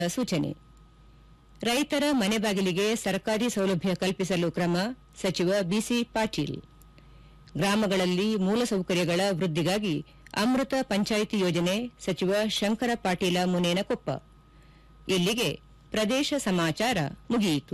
ಸೂಚನೆ ರೈತರ ಮನೆ ಬಾಗಿಲಿಗೆ ಸರ್ಕಾರಿ ಸೌಲಭ್ಯ ಕಲ್ಪಿಸಲು ಕ್ರಮ ಸಚಿವ ಬಿಸಿ ಪಾಟೀಲ್ ಗ್ರಾಮಗಳಲ್ಲಿ ಮೂಲಸೌಕರ್ಯಗಳ ವೃದ್ಧಿಗಾಗಿ ಅಮೃತ ಪಂಚಾಯಿತಿ ಯೋಜನೆ ಸಚಿವ ಶಂಕರ ಪಾಟೀಲ ಮುನೇನಕೊಪ್ಪ ಇಲ್ಲಿಗೆ ಪ್ರದೇಶ ಸಮಾಚಾರ ಮುಗಿಯಿತು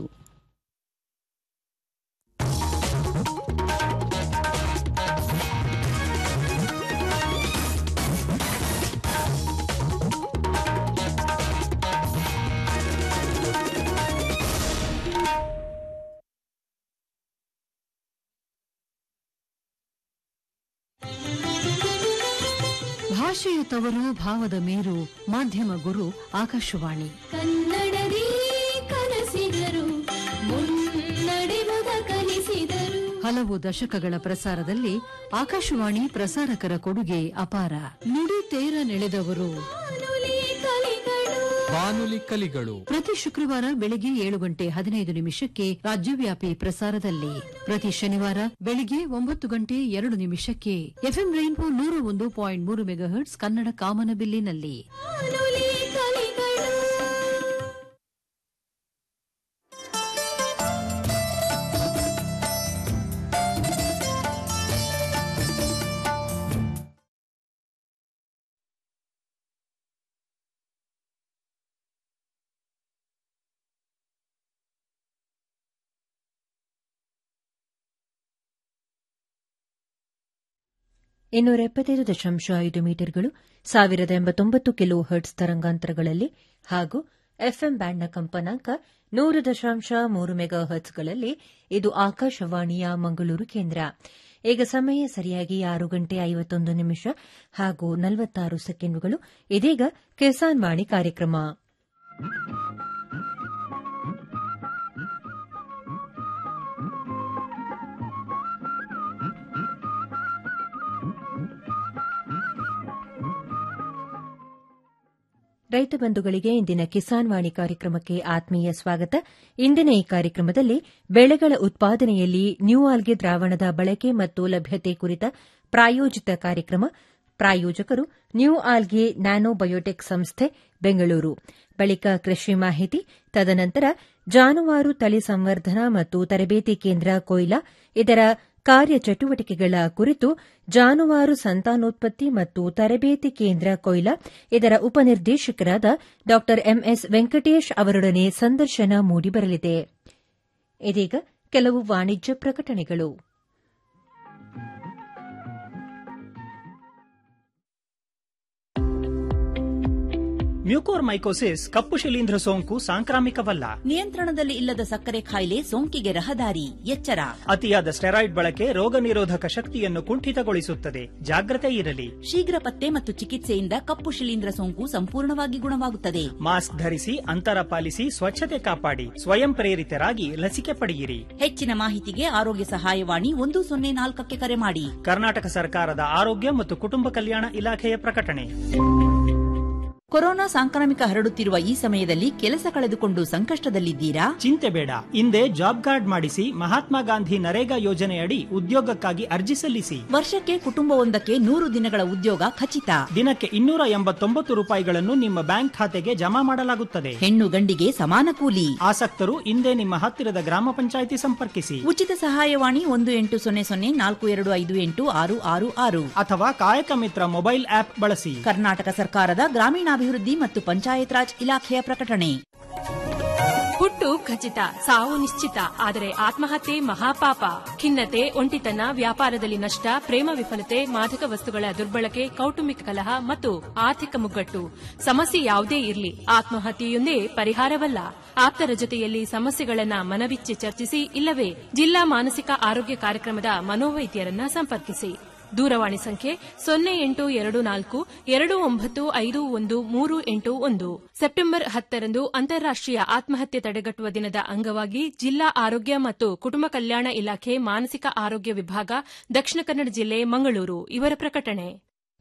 ಭಾಷೆಯ ತವರು ಭಾವದ ಮೇರು ಮಾಧ್ಯಮ ಗುರು ಆಕಾಶವಾಣಿ ಕನ್ನಡದಿ ಕನಸಿದರು ಮುನ್ನಡೆಯುವುದ ಕಲಿಸಿದರು ಹಲವು ದಶಕಗಳ ಪ್ರಸಾರದಲ್ಲಿ ಆಕಾಶವಾಣಿ ಪ್ರಸಾರಕರ ಕೊಡುಗೆ ಅಪಾರ ನುಡಿ ತೇರ ನೆಳೆದವರು ಬಾನುಲಿ ಕಲಿಗಳು ಬಾನುಲಿ ಕಲಿಗಳು ಪ್ರತಿ ಶುಕ್ರವಾರ ಬೆಳಿಗ್ಗೆ ಏಳು ಗಂಟೆ ಹದಿನೈದು ನಿಮಿಷಕ್ಕೆ ರಾಜ್ಯವ್ಯಾಪಿ ಪ್ರಸಾರದಲ್ಲಿ ಪ್ರತಿ ಶನಿವಾರ ಬೆಳಿಗ್ಗೆ ಒಂಬತ್ತು ಗಂಟೆ ಎರಡು ನಿಮಿಷಕ್ಕೆ ಎಫ್ಎಂ ರೈನ್ಬೋ ನೂರ ಒಂದು ಪಾಯಿಂಟ್ ಮೂರು ಮೆಗಾಹರ್ಟ್ಸ್ ಕನ್ನಡ ಕಾಮನಬಿಲ್ಲಿನಲ್ಲಿ ಬಾನುಲಿ ಕಲಿಗಳು ಇನ್ನೂರ ಎಪ್ಪತ್ತೈದು ದಶಾಂಶ ಐದು ಮೀಟರ್ಗಳು ಸಾವಿರದ ಎಂಬತ್ತೊಂಬತ್ತು ಕಿಲೋ ಹರ್ಟ್ಸ್ ತರಂಗಾಂತರಗಳಲ್ಲಿ ಹಾಗೂ ಎಫ್ಎಂ ಬ್ಯಾಂಡ್ನ ಕಂಪನಾಂಕ ನೂರು ದಶಾಂಶ ಮೂರು ಮೆಗಾ ಹರ್ಟ್ಸ್ಗಳಲ್ಲಿ ಇದು ಆಕಾಶವಾಣಿಯ ಮಂಗಳೂರು ಕೇಂದ್ರ ಈಗ ಸಮಯ ಸರಿಯಾಗಿ ಆರು ಗಂಟೆ ಐವತ್ತೊಂದು ನಿಮಿಷ ಹಾಗೂ ನಲವತ್ತಾರು ಸೆಕೆಂಡುಗಳು ಇದೀಗ ಕಿಸಾನ್ ವಾಣಿ ಕಾರ್ಯಕ್ರಮ ರೈತ ಬಂಧುಗಳಿಗೆ ಇಂದಿನ ಕಿಸಾನ್ ವಾಣಿ ಕಾರ್ಯಕ್ರಮಕ್ಕೆ ಆತ್ಮೀಯ ಸ್ವಾಗತ ಇಂದಿನ ಈ ಕಾರ್ಯಕ್ರಮದಲ್ಲಿ ಬೆಳೆಗಳ ಉತ್ಪಾದನೆಯಲ್ಲಿ ನ್ಯೂ ಆಲ್ಗೆ ದ್ರಾವಣದ ಬಳಕೆ ಮತ್ತು ಲಭ್ಯತೆ ಕುರಿತ ಪ್ರಾಯೋಜಿತ ಕಾರ್ಯಕ್ರಮ ಪ್ರಾಯೋಜಕರು ನ್ಯೂ ಆಲ್ಗೆ ನ್ಯಾನೋ ಬಯೋಟೆಕ್ ಸಂಸ್ಥೆ ಬೆಂಗಳೂರು ಬಳಿಕ ಕೃಷಿ ಮಾಹಿತಿ ತದನಂತರ ಜಾನುವಾರು ತಳಿ ಸಂವರ್ಧನಾ ಮತ್ತು ತರಬೇತಿ ಕೇಂದ್ರ ಕೊಯ್ಲಾ ಇದರ ಕಾರ್ಯಚಟುವಟಿಕೆಗಳ ಕುರಿತು ಜಾನುವಾರು ಸಂತಾನೋತ್ಪತ್ತಿ ಮತ್ತು ತರಬೇತಿ ಕೇಂದ್ರ ಕೊಯ್ಲಾ ಇದರ ಉಪನಿರ್ದೇಶಕರಾದ ಡಾ ಎಂಎಸ್ ವೆಂಕಟೇಶ್ ಅವರೊಡನೆ ಸಂದರ್ಶನ ಮೂಡಿಬರಲಿದೆ ಇದೀಗ ಕೆಲವು ವಾಣಿಜ್ಯ ಪ್ರಕಟಣೆಗಳು ಮ್ಯೂಕೋರ್ಮೈಕೋಸಿಸ್ ಕಪ್ಪು ಶಿಲೀಂಧ್ರ ಸೋಂಕು ಸಾಂಕ್ರಾಮಿಕವಲ್ಲ ನಿಯಂತ್ರಣದಲ್ಲಿ ಇಲ್ಲದ ಸಕ್ಕರೆ ಕಾಯಿಲೆ ಸೋಂಕಿಗೆ ರಹದಾರಿ ಎಚ್ಚರ ಅತಿಯಾದ ಸ್ಟೆರಾಯ್ಡ್ ಬಳಕೆ ರೋಗ ನಿರೋಧಕ ಶಕ್ತಿಯನ್ನು ಕುಂಠಿತಗೊಳಿಸುತ್ತದೆ ಜಾಗ್ರತೆ ಇರಲಿ ಶೀಘ್ರ ಪತ್ತೆ ಮತ್ತು ಚಿಕಿತ್ಸೆಯಿಂದ ಕಪ್ಪು ಶಿಲೀಂಧ್ರ ಸೋಂಕು ಸಂಪೂರ್ಣವಾಗಿ ಗುಣವಾಗುತ್ತದೆ ಮಾಸ್ಕ್ ಧರಿಸಿ ಅಂತರ ಪಾಲಿಸಿ ಸ್ವಚ್ಛತೆ ಕಾಪಾಡಿ ಸ್ವಯಂ ಪ್ರೇರಿತರಾಗಿ ಲಸಿಕೆ ಪಡೆಯಿರಿ ಹೆಚ್ಚಿನ ಮಾಹಿತಿಗೆ ಆರೋಗ್ಯ ಸಹಾಯವಾಣಿ ಒಂದು ಸೊನ್ನೆ ನಾಲ್ಕಕ್ಕೆ ಕರೆ ಮಾಡಿ ಕರ್ನಾಟಕ ಸರ್ಕಾರದ ಆರೋಗ್ಯ ಮತ್ತು ಕುಟುಂಬ ಕಲ್ಯಾಣ ಇಲಾಖೆಯ ಪ್ರಕಟಣೆ ಕೊರೋನಾ ಸಾಂಕ್ರಾಮಿಕ ಹರಡುತ್ತಿರುವ ಈ ಸಮಯದಲ್ಲಿ ಕೆಲಸ ಕಳೆದುಕೊಂಡು ಸಂಕಷ್ಟದಲ್ಲಿದ್ದೀರಾ ಚಿಂತೆ ಬೇಡ ಹಿಂದೆ ಜಾಬ್ ಕಾರ್ಡ್ ಮಾಡಿಸಿ ಮಹಾತ್ಮ ಗಾಂಧಿ ನರೇಗಾ ಯೋಜನೆಯಡಿ ಉದ್ಯೋಗಕ್ಕಾಗಿ ಅರ್ಜಿ ಸಲ್ಲಿಸಿ ವರ್ಷಕ್ಕೆ ಕುಟುಂಬವೊಂದಕ್ಕೆ ನೂರು ದಿನಗಳ ಉದ್ಯೋಗ ಖಚಿತ ದಿನಕ್ಕೆ ಇನ್ನೂರ ಎಂಬತ್ತೊಂಬತ್ತು ರೂಪಾಯಿಗಳನ್ನು ನಿಮ್ಮ ಬ್ಯಾಂಕ್ ಖಾತೆಗೆ ಜಮಾ ಮಾಡಲಾಗುತ್ತದೆ ಹೆಣ್ಣು ಗಂಡಿಗೆ ಸಮಾನ ಕೂಲಿ ಆಸಕ್ತರು ಹಿಂದೆ ನಿಮ್ಮ ಹತ್ತಿರದ ಗ್ರಾಮ ಪಂಚಾಯಿತಿ ಸಂಪರ್ಕಿಸಿ ಉಚಿತ ಸಹಾಯವಾಣಿ ಒಂದು ಎಂಟು ಸೊನ್ನೆ ಸೊನ್ನೆ ನಾಲ್ಕು ಎರಡು ಐದು ಎಂಟು ಆರು ಆರು ಆರು ಅಥವಾ ಕಾಯಕ ಮಿತ್ರ ಮೊಬೈಲ್ ಆಪ್ ಬಳಸಿ ಕರ್ನಾಟಕ ಸರ್ಕಾರದ ಗ್ರಾಮೀಣಾಭಿವೃದ್ಧಿ ಮತ್ತು ಪಂಚಾಯತ್ ರಾಜ್ ಇಲಾಖೆಯ ಪ್ರಕಟಣೆ ಹುಟ್ಟು ಖಚಿತ ಸಾವು ನಿಶ್ಚಿತ ಆದರೆ ಆತ್ಮಹತ್ಯೆ ಮಹಾಪಾಪ ಖಿನ್ನತೆ ಒಂಟಿತನ ವ್ಯಾಪಾರದಲ್ಲಿ ನಷ್ಟ ಪ್ರೇಮ ವಿಫಲತೆ ಮಾದಕ ವಸ್ತುಗಳ ದುರ್ಬಳಕೆ ಕೌಟುಂಬಿಕ ಕಲಹ ಮತ್ತು ಆರ್ಥಿಕ ಮುಗ್ಗಟ್ಟು ಸಮಸ್ಯೆ ಯಾವುದೇ ಇರಲಿ ಆತ್ಮಹತ್ಯೆಯೊಂದೇ ಪರಿಹಾರವಲ್ಲ ಆಪ್ತರ ಜೊತೆಯಲ್ಲಿ ಸಮಸ್ಯೆಗಳನ್ನ ಮನಬಿಚ್ಚಿ ಚರ್ಚಿಸಿ ಇಲ್ಲವೇ ಜಿಲ್ಲಾ ಮಾನಸಿಕ ಆರೋಗ್ಯ ಕಾರ್ಯಕ್ರಮದ ಮನೋವೈದ್ಯರನ್ನ ಸಂಪರ್ಕಿಸಿ ದೂರವಾಣಿ ಸಂಖ್ಯೆ ಸೊನ್ನೆ ಎಂಟು ಎರಡು ನಾಲ್ಕು ಎರಡು ಒಂಬತ್ತು ಐದು ಒಂದು ಮೂರು ಎಂಟು ಒಂದು ಸೆಪ್ಟೆಂಬರ್ ಹತ್ತರಂದು ಅಂತಾರಾಷ್ಟೀಯ ಆತ್ಮಹತ್ಯೆ ತಡೆಗಟ್ಟುವ ದಿನದ ಅಂಗವಾಗಿ ಜಿಲ್ಲಾ ಆರೋಗ್ಯ ಮತ್ತು ಕುಟುಂಬ ಕಲ್ಯಾಣ ಇಲಾಖೆ ಮಾನಸಿಕ ಆರೋಗ್ಯ ವಿಭಾಗ ದಕ್ಷಿಣ ಕನ್ನಡ ಜಿಲ್ಲೆ ಮಂಗಳೂರು ಇವರ ಪ್ರಕಟಣೆ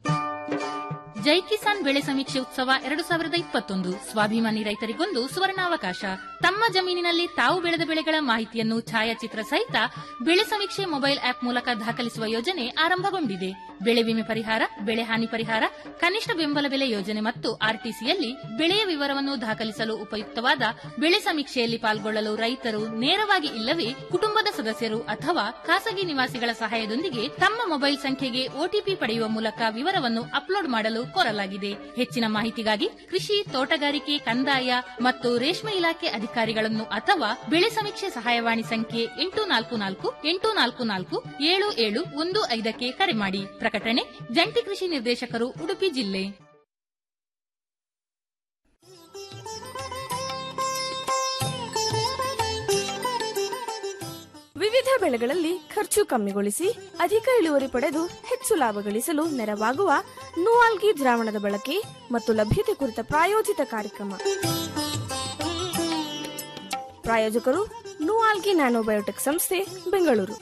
ಜೈ ಕಿಸಾನ್ ಬೆಳೆ ಸಮೀಕ್ಷೆ ಉತ್ಸವ ಎರಡು ಸಾವಿರದ ಇಪ್ಪತ್ತೊಂದು ಸ್ವಾಭಿಮಾನಿ ರೈತರಿಗೊಂದು ಸುವರ್ಣಾವಕಾಶ ತಮ್ಮ ಜಮೀನಿನಲ್ಲಿ ತಾವು ಬೆಳೆದ ಬೆಳೆಗಳ ಮಾಹಿತಿಯನ್ನು ಛಾಯಾಚಿತ್ರ ಸಹಿತ ಬೆಳೆ ಸಮೀಕ್ಷೆ ಮೊಬೈಲ್ ಆಪ್ ಮೂಲಕ ದಾಖಲಿಸುವ ಯೋಜನೆ ಆರಂಭಗೊಂಡಿದೆ ಬೆಳೆ ವಿಮೆ ಪರಿಹಾರ ಬೆಳೆ ಹಾನಿ ಪರಿಹಾರ ಕನಿಷ್ಠ ಬೆಂಬಲ ಬೆಲೆ ಯೋಜನೆ ಮತ್ತು ಆರ್ಟಿಸಿಯಲ್ಲಿ ಬೆಳೆಯ ವಿವರವನ್ನು ದಾಖಲಿಸಲು ಉಪಯುಕ್ತವಾದ ಬೆಳೆ ಸಮೀಕ್ಷೆಯಲ್ಲಿ ಪಾಲ್ಗೊಳ್ಳಲು ರೈತರು ನೇರವಾಗಿ ಇಲ್ಲವೇ ಕುಟುಂಬದ ಸದಸ್ಯರು ಅಥವಾ ಖಾಸಗಿ ನಿವಾಸಿಗಳ ಸಹಾಯದೊಂದಿಗೆ ತಮ್ಮ ಮೊಬೈಲ್ ಸಂಖ್ಯೆಗೆ ಒಟಿಪಿ ಪಡೆಯುವ ಮೂಲಕ ವಿವರವನ್ನು ಅಪ್ಲೋಡ್ ಮಾಡಲು ಕೋರಲಾಗಿದೆ ಹೆಚ್ಚಿನ ಮಾಹಿತಿಗಾಗಿ ಕೃಷಿ ತೋಟಗಾರಿಕೆ ಕಂದಾಯ ಮತ್ತು ರೇಷ್ಮೆ ಇಲಾಖೆ ಅಧಿಕಾರಿಗಳನ್ನು ಅಥವಾ ಬೆಳೆ ಸಮೀಕ್ಷೆ ಸಹಾಯವಾಣಿ ಸಂಖ್ಯೆ ಎಂಟು ನಾಲ್ಕು ನಾಲ್ಕು ಎಂಟು ನಾಲ್ಕು ನಾಲ್ಕು ಏಳು ಏಳು ಒಂದು ಐದಕ್ಕೆ ಕರೆ ಮಾಡಿ ಪ್ರಕಟಣೆ ಜಂಟಿ ಕೃಷಿ ನಿರ್ದೇಶಕರು ಉಡುಪಿ ಜಿಲ್ಲೆ ವಿವಿಧ ಬೆಳೆಗಳಲ್ಲಿ ಖರ್ಚು ಕಮ್ಮಿಗೊಳಿಸಿ ಅಧಿಕ ಇಳುವರಿ ಪಡೆದು ಹೆಚ್ಚು ಲಾಭ ಗಳಿಸಲು ನೆರವಾಗುವ ನೂವಾಲ್ಗಿ ದ್ರಾವಣದ ಬಳಕೆ ಮತ್ತು ಲಭ್ಯತೆ ಕುರಿತ ಪ್ರಾಯೋಜಿತ ಕಾರ್ಯಕ್ರಮ ಪ್ರಾಯೋಜಕರು ನೂವಾಲ್ಗಿ ನ್ಯಾನೋಬಯೋಟೆಕ್ ಸಂಸ್ಥೆ ಬೆಂಗಳೂರು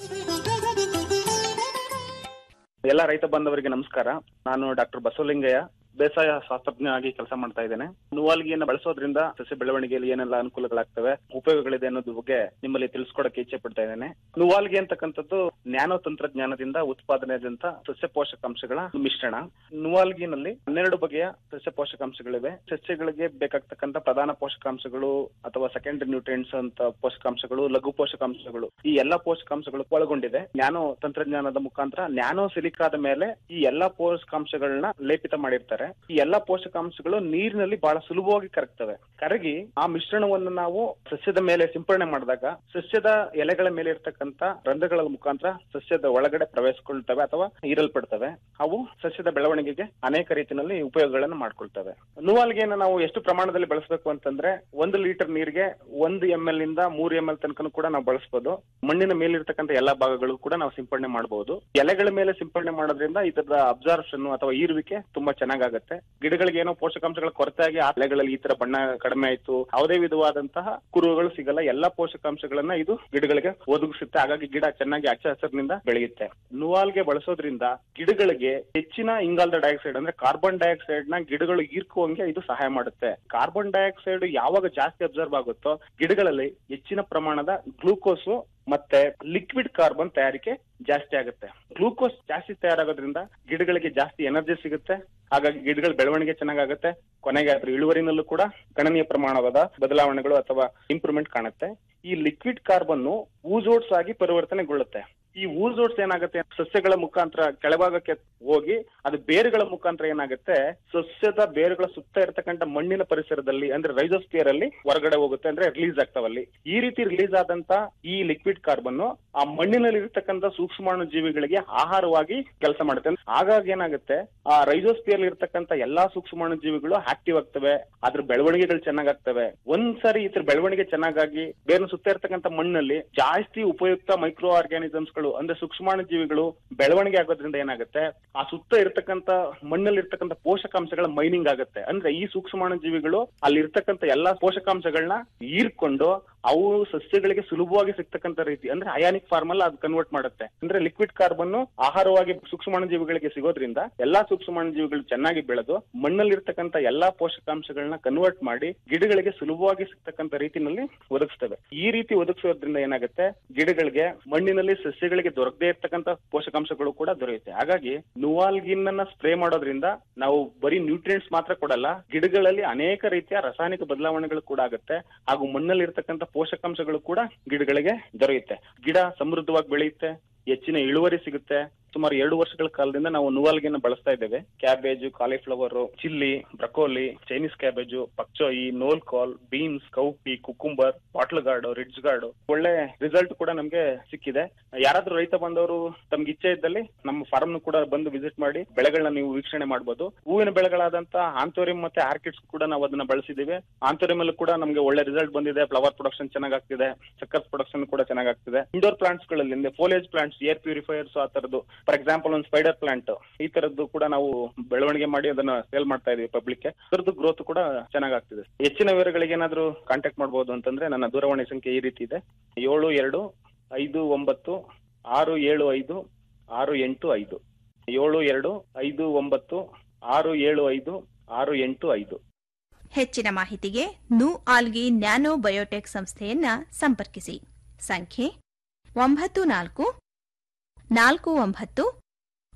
ಎಲ್ಲ ರೈತ ಬಾಂಧವರಿಗೆ ನಮಸ್ಕಾರ ನಾನು ಡಾಕ್ಟರ್ ಬಸವಲಿಂಗಯ್ಯ ಬೇಸಾಯ ಶಾಸ್ತ್ರಜ್ಞ ಆಗಿ ಕೆಲಸ ಮಾಡ್ತಾ ಇದ್ದೇನೆ ನುವಾಲ್ಗಿಯನ್ನು ಬಳಸೋದ್ರಿಂದ ಸಸ್ಯ ಬೆಳವಣಿಗೆಯಲ್ಲಿ ಏನೆಲ್ಲ ಅನುಕೂಲಗಳಾಗ್ತವೆ ಉಪಯೋಗಗಳಿದೆ ಅನ್ನೋದ್ರ ಬಗ್ಗೆ ನಿಮ್ಮಲ್ಲಿ ತಿಳಿಸ್ಕೊಡಕ್ಕೆ ಇಚ್ಛೆ ಪಡ್ತಾ ಇದ್ದೇನೆ ನುವಾಲ್ಗಿ ಅಂತಕ್ಕಂಥದ್ದು ನ್ಯಾನೋ ತಂತ್ರಜ್ಞಾನದಿಂದ ಉತ್ಪಾದನೆಯಾದಂತ ಸಸ್ಯ ಪೋಷಕಾಂಶಗಳ ಮಿಶ್ರಣ ನುವಾಲ್ಗಿನಲ್ಲಿ ಹನ್ನೆರಡು ಬಗೆಯ ಸಸ್ಯ ಪೋಷಕಾಂಶಗಳಿವೆ ಸಸ್ಯಗಳಿಗೆ ಬೇಕಾಗ್ತಕ್ಕಂಥ ಪ್ರಧಾನ ಪೋಷಕಾಂಶಗಳು ಅಥವಾ ಸೆಕೆಂಡರಿ ನ್ಯೂಟ್ರಿಯೆಂಟ್ಸ್ ಅಂತ ಪೋಷಕಾಂಶಗಳು ಲಘು ಪೋಷಕಾಂಶಗಳು ಈ ಎಲ್ಲಾ ಪೋಷಕಾಂಶಗಳು ಒಳಗೊಂಡಿದೆ ನ್ಯಾನೋ ತಂತ್ರಜ್ಞಾನದ ಮುಖಾಂತರ ನ್ಯಾನೋ ಸಿಲಿಕಾದ ಮೇಲೆ ಈ ಎಲ್ಲಾ ಪೋಷಕಾಂಶಗಳನ್ನ ಲೇಪಿತ ಮಾಡಿರ್ತಾರೆ ಈ ಎಲ್ಲಾ ಪೋಷಕಾಂಶಗಳು ನೀರಿನಲ್ಲಿ ಬಹಳ ಸುಲಭವಾಗಿ ಕರಗ್ತವೆ ಕರಗಿ ಆ ಮಿಶ್ರಣವನ್ನು ನಾವು ಸಸ್ಯದ ಮೇಲೆ ಸಿಂಪಡಣೆ ಮಾಡಿದಾಗ ಸಸ್ಯದ ಎಲೆಗಳ ಮೇಲೆ ಇರ್ತಕ್ಕಂಥ ರಂಧ್ರಗಳ ಮುಖಾಂತರ ಸಸ್ಯದ ಒಳಗಡೆ ಪ್ರವೇಶಿಸ್ಕೊಳ್ತವೆ ಅಥವಾ ಹೀರಲ್ಪಡ್ತವೆ ಅವು ಸಸ್ಯದ ಬೆಳವಣಿಗೆಗೆ ಅನೇಕ ರೀತಿಯಲ್ಲಿ ಉಪಯೋಗಗಳನ್ನು ಮಾಡ್ಕೊಳ್ತವೆ ನುವಾಲ್ಗೆಯನ್ನು ನಾವು ಎಷ್ಟು ಪ್ರಮಾಣದಲ್ಲಿ ಬಳಸಬೇಕು ಅಂತಂದ್ರೆ ಒಂದು ಲೀಟರ್ ನೀರಿಗೆ ಒಂದು ಎಂ ಎಲ್ ಇಂದ ಮೂರು ಎಂ ಎಲ್ ತನಕ ಕೂಡ ನಾವು ಬಳಸಬಹುದು ಮಣ್ಣಿನ ಮೇಲಿರ್ತಕ್ಕಂಥ ಎಲ್ಲಾ ಭಾಗಗಳು ಕೂಡ ನಾವು ಸಿಂಪಡಣೆ ಮಾಡಬಹುದು ಎಲೆಗಳ ಮೇಲೆ ಸಿಂಪಡಣೆ ಮಾಡೋದ್ರಿಂದ ಇದರ ಅಬ್ಸಾರ್ಪ್ಷನ್ ಅಥವಾ ಈರುವಿಕೆ ತುಂಬಾ ಚೆನ್ನಾಗಾಗುತ್ತೆ ಗಿಡಗಳಿಗೆ ಏನೋ ಪೋಷಕಾಂಶಗಳ ಕೊರತೆ ಆಗಿ ಆ ಎಲೆಗಳಲ್ಲಿ ಈ ತರ ಬಣ್ಣ ಕಡಿಮೆ ಆಯ್ತು ಯಾವುದೇ ವಿಧವಾದಂತಹ ಕುರುಗಳು ಸಿಗಲ್ಲ ಎಲ್ಲಾ ಪೋಷಕಾಂಶಗಳನ್ನ ಇದು ಗಿಡಗಳಿಗೆ ಒದಗಿಸುತ್ತೆ ಹಾಗಾಗಿ ಗಿಡ ಚೆನ್ನಾಗಿ ಹಚ್ಚ ಹಸಿರಿನಿಂದ ಬೆಳೆಯುತ್ತೆ ನುವಾಲ್ಗೆ ಬಳಸೋದ್ರಿಂದ ಗಿಡಗಳಿಗೆ ಹೆಚ್ಚಿನ ಇಂಗಾಲದ ಡೈಆಕ್ಸೈಡ್ ಅಂದ್ರೆ ಕಾರ್ಬನ್ ಡೈಆಕ್ಸೈಡ್ ನ ಗಿಡಗಳು ಹೀರ್ಕುವಂಗೆ ಇದು ಸಹಾಯ ಮಾಡುತ್ತೆ ಕಾರ್ಬನ್ ಡೈಆಕ್ಸೈಡ್ ಯಾವಾಗ ಜಾಸ್ತಿ ಅಬ್ಸರ್ವ್ ಆಗುತ್ತೋ ಗಿಡಗಳಲ್ಲಿ ಹೆಚ್ಚಿನ ಪ್ರಮಾಣದ ಗ್ಲೂಕೋಸ್ ಮತ್ತೆ ಲಿಕ್ವಿಡ್ ಕಾರ್ಬನ್ ತಯಾರಿಕೆ ಜಾಸ್ತಿ ಆಗುತ್ತೆ ಗ್ಲೂಕೋಸ್ ಜಾಸ್ತಿ ತಯಾರಾಗೋದ್ರಿಂದ ಗಿಡಗಳಿಗೆ ಜಾಸ್ತಿ ಎನರ್ಜಿ ಸಿಗುತ್ತೆ ಹಾಗಾಗಿ ಗಿಡಗಳ ಬೆಳವಣಿಗೆ ಚೆನ್ನಾಗಾಗುತ್ತೆ ಕೊನೆಗೆ ಅದ್ರ ಇಳುವರಿನಲ್ಲೂ ಕೂಡ ಗಣನೀಯ ಪ್ರಮಾಣವಾದ ಬದಲಾವಣೆಗಳು ಅಥವಾ ಇಂಪ್ರೂವ್ಮೆಂಟ್ ಕಾಣುತ್ತೆ ಈ ಲಿಕ್ವಿಡ್ ಕಾರ್ಬನ್ ಊಜೋಟ್ಸ್ ಆಗಿ ಪರಿವರ್ತನೆಗೊಳ್ಳುತ್ತೆ ಈ ಊಜೋಟ್ಸ್ ಏನಾಗುತ್ತೆ ಸಸ್ಯಗಳ ಮುಖಾಂತರ ಕೆಳಭಾಗಕ್ಕೆ ಹೋಗಿ ಅದು ಬೇರುಗಳ ಮುಖಾಂತರ ಏನಾಗುತ್ತೆ ಸಸ್ಯದ ಬೇರುಗಳ ಸುತ್ತ ಇರತಕ್ಕಂತ ಮಣ್ಣಿನ ಪರಿಸರದಲ್ಲಿ ಅಂದ್ರೆ ರೈಜೋಸ್ಪಿಯರ್ ಅಲ್ಲಿ ಹೊರಗಡೆ ಹೋಗುತ್ತೆ ಅಂದ್ರೆ ರಿಲೀಸ್ ಆಗ್ತಾವಲ್ಲಿ ಈ ರೀತಿ ರಿಲೀಸ್ ಆದಂತ ಈ ಲಿಕ್ವಿಡ್ ಕಾರ್ಬನ್ ಆ ಮಣ್ಣಿನಲ್ಲಿ ಇರತಕ್ಕಂತ ಸೂಕ್ಷ್ಮಾಣು ಜೀವಿಗಳಿಗೆ ಆಹಾರವಾಗಿ ಕೆಲಸ ಮಾಡುತ್ತೆ ಹಾಗಾಗಿ ಏನಾಗುತ್ತೆ ಆ ರೈಜೋಸ್ಪಿಯರ್ ಇರತಕ್ಕಂತ ಎಲ್ಲಾ ಸೂಕ್ಷ್ಮಾಣು ಜೀವಿಗಳು ಆಕ್ಟಿವ್ ಆಗ್ತವೆ ಅದ್ರ ಬೆಳವಣಿಗೆಗಳು ಚೆನ್ನಾಗಾಗ್ತವೆ ಒಂದ್ಸರಿ ಇದ್ರ ಬೆಳವಣಿಗೆ ಚೆನ್ನಾಗಾಗಿ ಬೇರೆ ಸುತ್ತ ಇರತಕ್ಕಂತ ಮಣ್ಣಲ್ಲಿ ಜಾಸ್ತಿ ಉಪಯುಕ್ತ ಮೈಕ್ರೋ ಆರ್ಗ್ಯಾನಿಸಮ್ಸ್ ಗಳು ಅಂದ್ರೆ ಸೂಕ್ಷ್ಮಾಣು ಜೀವಿಗಳು ಬೆಳವಣಿಗೆ ಆಗೋದ್ರಿಂದ ಏನಾಗುತ್ತೆ ಆ ಸುತ್ತ ಇರ್ತಕ್ಕಂತ ಮಣ್ಣಲ್ಲಿ ಇರ್ತಕ್ಕಂತ ಪೋಷಕಾಂಶಗಳ ಮೈನಿಂಗ್ ಆಗುತ್ತೆ ಅಂದ್ರೆ ಈ ಸೂಕ್ಷ್ಮಾಣು ಜೀವಿಗಳು ಅಲ್ಲಿ ಇರ್ತಕ್ಕಂತ ಎಲ್ಲಾ ಪೋಷಕಾಂಶಗಳನ್ನ ಹೀರ್ಕೊಂಡು ಅವು ಸಸ್ಯಗಳಿಗೆ ಸುಲಭವಾಗಿ ಸಿಗ್ತಕ್ಕಂತ ರೀತಿ ಅಂದ್ರೆ ಅಯಾನಿಕ್ ಫಾರ್ಮ್ ಅಲ್ಲಿ ಅದು ಕನ್ವರ್ಟ್ ಮಾಡುತ್ತೆ ಅಂದ್ರೆ ಲಿಕ್ವಿಡ್ ಕಾರ್ಬನ್ ಆಹಾರವಾಗಿ ಸೂಕ್ಷ್ಮಾಣು ಜೀವಿಗಳಿಗೆ ಸಿಗೋದ್ರಿಂದ ಎಲ್ಲಾ ಸೂಕ್ಷ್ಮಾಣು ಜೀವಿಗಳು ಚೆನ್ನಾಗಿ ಬೆಳೆದು ಮಣ್ಣಲ್ಲಿ ಇರ್ತಕ್ಕಂತ ಎಲ್ಲಾ ಪೋಷಕಾಂಶಗಳನ್ನ ಕನ್ವರ್ಟ್ ಮಾಡಿ ಗಿಡಗಳಿಗೆ ಸುಲಭವಾಗಿ ಸಿಗ್ತಕ್ಕಂತ ರೀತಿನಲ್ಲಿ ಒದಗಿಸ್ತವೆ ಈ ರೀತಿ ಒದಗಿಸೋದ್ರಿಂದ ಏನಾಗುತ್ತೆ ಗಿಡಗಳಿಗೆ ಮಣ್ಣಿನಲ್ಲಿ ಸಸ್ಯಗಳಿಗೆ ದೊರಕದೇ ಇರ್ತಕ್ಕಂತ ಪೋಷಕಾಂಶಗಳು ಕೂಡ ದೊರೆಯುತ್ತೆ ಹಾಗಾಗಿ ನುವಾಲ್ಗಿನ್ ಸ್ಪ್ರೇ ಮಾಡೋದ್ರಿಂದ ನಾವು ಬರೀ ನ್ಯೂಟ್ರಿಯೆಂಟ್ಸ್ ಮಾತ್ರ ಕೊಡಲ್ಲ ಗಿಡಗಳಲ್ಲಿ ಅನೇಕ ರೀತಿಯ ರಾಸಾಯನಿಕ ಬದಲಾವಣೆಗಳು ಕೂಡ ಆಗುತ್ತೆ ಹಾಗೂ ಮಣ್ಣಲ್ಲಿ ಇರ್ತಕ್ಕಂತ ಪೋಷಕಾಂಶಗಳು ಕೂಡ ಗಿಡಗಳಿಗೆ ದೊರೆಯುತ್ತೆ ಗಿಡ ಸಮೃದ್ಧವಾಗಿ ಬೆಳೆಯುತ್ತೆ ಹೆಚ್ಚಿನ ಇಳುವರಿ ಸಿಗುತ್ತೆ ಸುಮಾರು ಎರಡು ವರ್ಷಗಳ ಕಾಲದಿಂದ ನಾವು ನುವಾಲ್ಗೆನ ಬಳಸ್ತಾ ಇದ್ದೇವೆ cabbage cauliflower chilli broccoli Chinese cabbage pak choi knolkhol beans cowpea cucumber bottle gourd ridge gourd ಒಳ್ಳೆ ರಿಸಲ್ಟ್ ಕೂಡ ನಮ್ಗೆ ಸಿಕ್ಕಿದೆ ಯಾರಾದ್ರೂ ರೈತ ಬಂದವರು ತಮ್ಗೆ ಇಚ್ಛೆ ಇದ್ದಲ್ಲಿ ನಮ್ಮ ಫಾರ್ಮ್ ಕೂಡ ಬಂದು ವಿಸಿಟ್ ಮಾಡಿ ಬೆಳೆಗಳನ್ನ ನೀವು ವೀಕ್ಷಣೆ ಮಾಡಬಹುದು ಹೂವಿನ ಬೆಳೆಗಳಾದಂತ ಆಂಥೋರಿಯಂ ಮತ್ತೆ ಆರ್ಕಿಡ್ಸ್ ಕೂಡ ನಾವು ಅದನ್ನ ಬಳಸಿದೀವಿ ಆಂಥೋರಿಯಂ ಅಲ್ಲೂ ಕೂಡ ನಮ್ಗೆ ಒಳ್ಳೆ ರಿಸಲ್ಟ್ ಬಂದಿದೆ ಫ್ಲವರ್ ಪ್ರೊಡಕ್ಷನ್ ಚೆನ್ನಾಗಾಗ್ತಿದೆ ಸಕ್ಕರ್ ಪ್ರೊಡಕ್ಷನ್ ಕೂಡ ಚೆನ್ನಾಗಾಗ್ತಿದೆ ಇಂಡೋರ್ ಪ್ಲಾಂಟ್ಸ್ ಗಳಲ್ಲಿ ಫೋಲೇಜ್ ಪ್ಲಾಂಟ್ಸ್ ಏರ್ ಪ್ಯೂರಿಫೈಯರ್ಸ್ ಆ ತರದ್ದು ಫಾರ್ ಎಕ್ಸಾಂಪಲ್ ಒಂದು ಸ್ಪೈಡರ್ ಪ್ಲಾಂಟ್ ಈ ತರದ್ದು ಕೂಡ ನಾವು ಬೆಳವಣಿಗೆ ಮಾಡಿ ಅದನ್ನ ಸೇಲ್ ಮಾಡ್ತಾ ಇದೀವಿ ಪಬ್ಲಿಕ್ ಅದರದ್ದು ಗ್ರೋತ್ ಕೂಡ ಚೆನ್ನಾಗಾಗ್ತಿದೆ ಹೆಚ್ಚಿನ ವಿವರಗಳಿಗೆ ಏನಾದ್ರು ಕಾಂಟ್ಯಾಕ್ಟ್ ಮಾಡಬಹುದು ಅಂತಂದ್ರೆ ನನ್ನ ದೂರವಾಣಿ ಸಂಖ್ಯೆ ಈ ರೀತಿ ಇದೆ ಏಳು ಎರಡು ಐದು ಒಂಬತ್ತು ಆರು ಏಳು ಐದು ಆರು ಎಂಟು ಐದು ಏಳು ಎರಡು ಐದು ಒಂಬತ್ತು ಆರು ಏಳು ಐದು ಆರು ಎಂಟು ಐದು ಹೆಚ್ಚಿನ ಮಾಹಿತಿಗೆ ನು ಆಲ್ಗಿ ನ್ಯಾನೋ ಬಯೋಟೆಕ್ ಸಂಸ್ಥೆಯನ್ನ ಸಂಪರ್ಕಿಸಿ ಸಂಖ್ಯೆ ಒಂಬತ್ತು ನಾಲ್ಕು ನಾಲ್ಕು ಒಂಬತ್ತು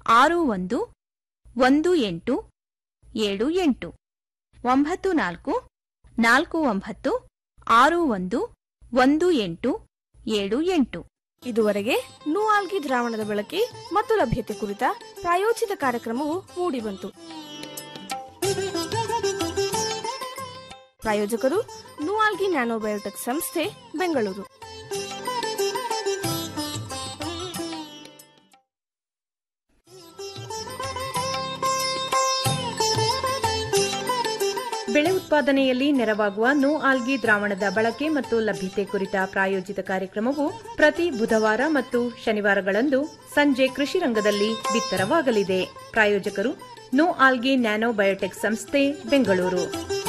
ಆರು ಒಂದು ಒಂದು ಎಂಟು ಏಳು ಎಂಟು ಒಂಬತ್ತು ನಾಲ್ಕು ನಾಲ್ಕು ಒಂಬತ್ತು ಆರು ಒಂದು ಒಂದು ಎಂಟು ಏಳು ಎಂಟು ಇದುವರೆಗೆ ನೂಆಲ್ಗಿ ದ್ರಾವಣದ ಬಳಕೆ ಮತ್ತು ಲಭ್ಯತೆ ಕುರಿತ ಪ್ರಾಯೋಜಿತ ಕಾರ್ಯಕ್ರಮವು ಮೂಡಿಬಂತು ಪ್ರಾಯೋಜಕರು ನೂಆಲ್ಗಿ ನ್ಯಾನೋಬಯೋಟೆಕ್ ಸಂಸ್ಥೆ ಬೆಂಗಳೂರು ಬೆಳೆ ಉತ್ಪಾದನೆಯಲ್ಲಿ ನೆರವಾಗುವ ನೋ ಆಲ್ಗಿ ದ್ರಾವಣದ ಬಳಕೆ ಮತ್ತು ಲಭ್ಯತೆ ಕುರಿತ ಪ್ರಾಯೋಜಿತ ಕಾರ್ಯಕ್ರಮವು ಪ್ರತಿ ಬುಧವಾರ ಮತ್ತು ಶನಿವಾರಗಳಂದು ಸಂಜೆ ಕೃಷಿ ರಂಗದಲ್ಲಿ ಬಿತ್ತರವಾಗಲಿದೆ ಪ್ರಾಯೋಜಕರು ನೋ ಆಲ್ಗಿ ನ್ಯಾನೋ ಬಯೋಟೆಕ್ ಸಂಸ್ಥೆ ಬೆಂಗಳೂರು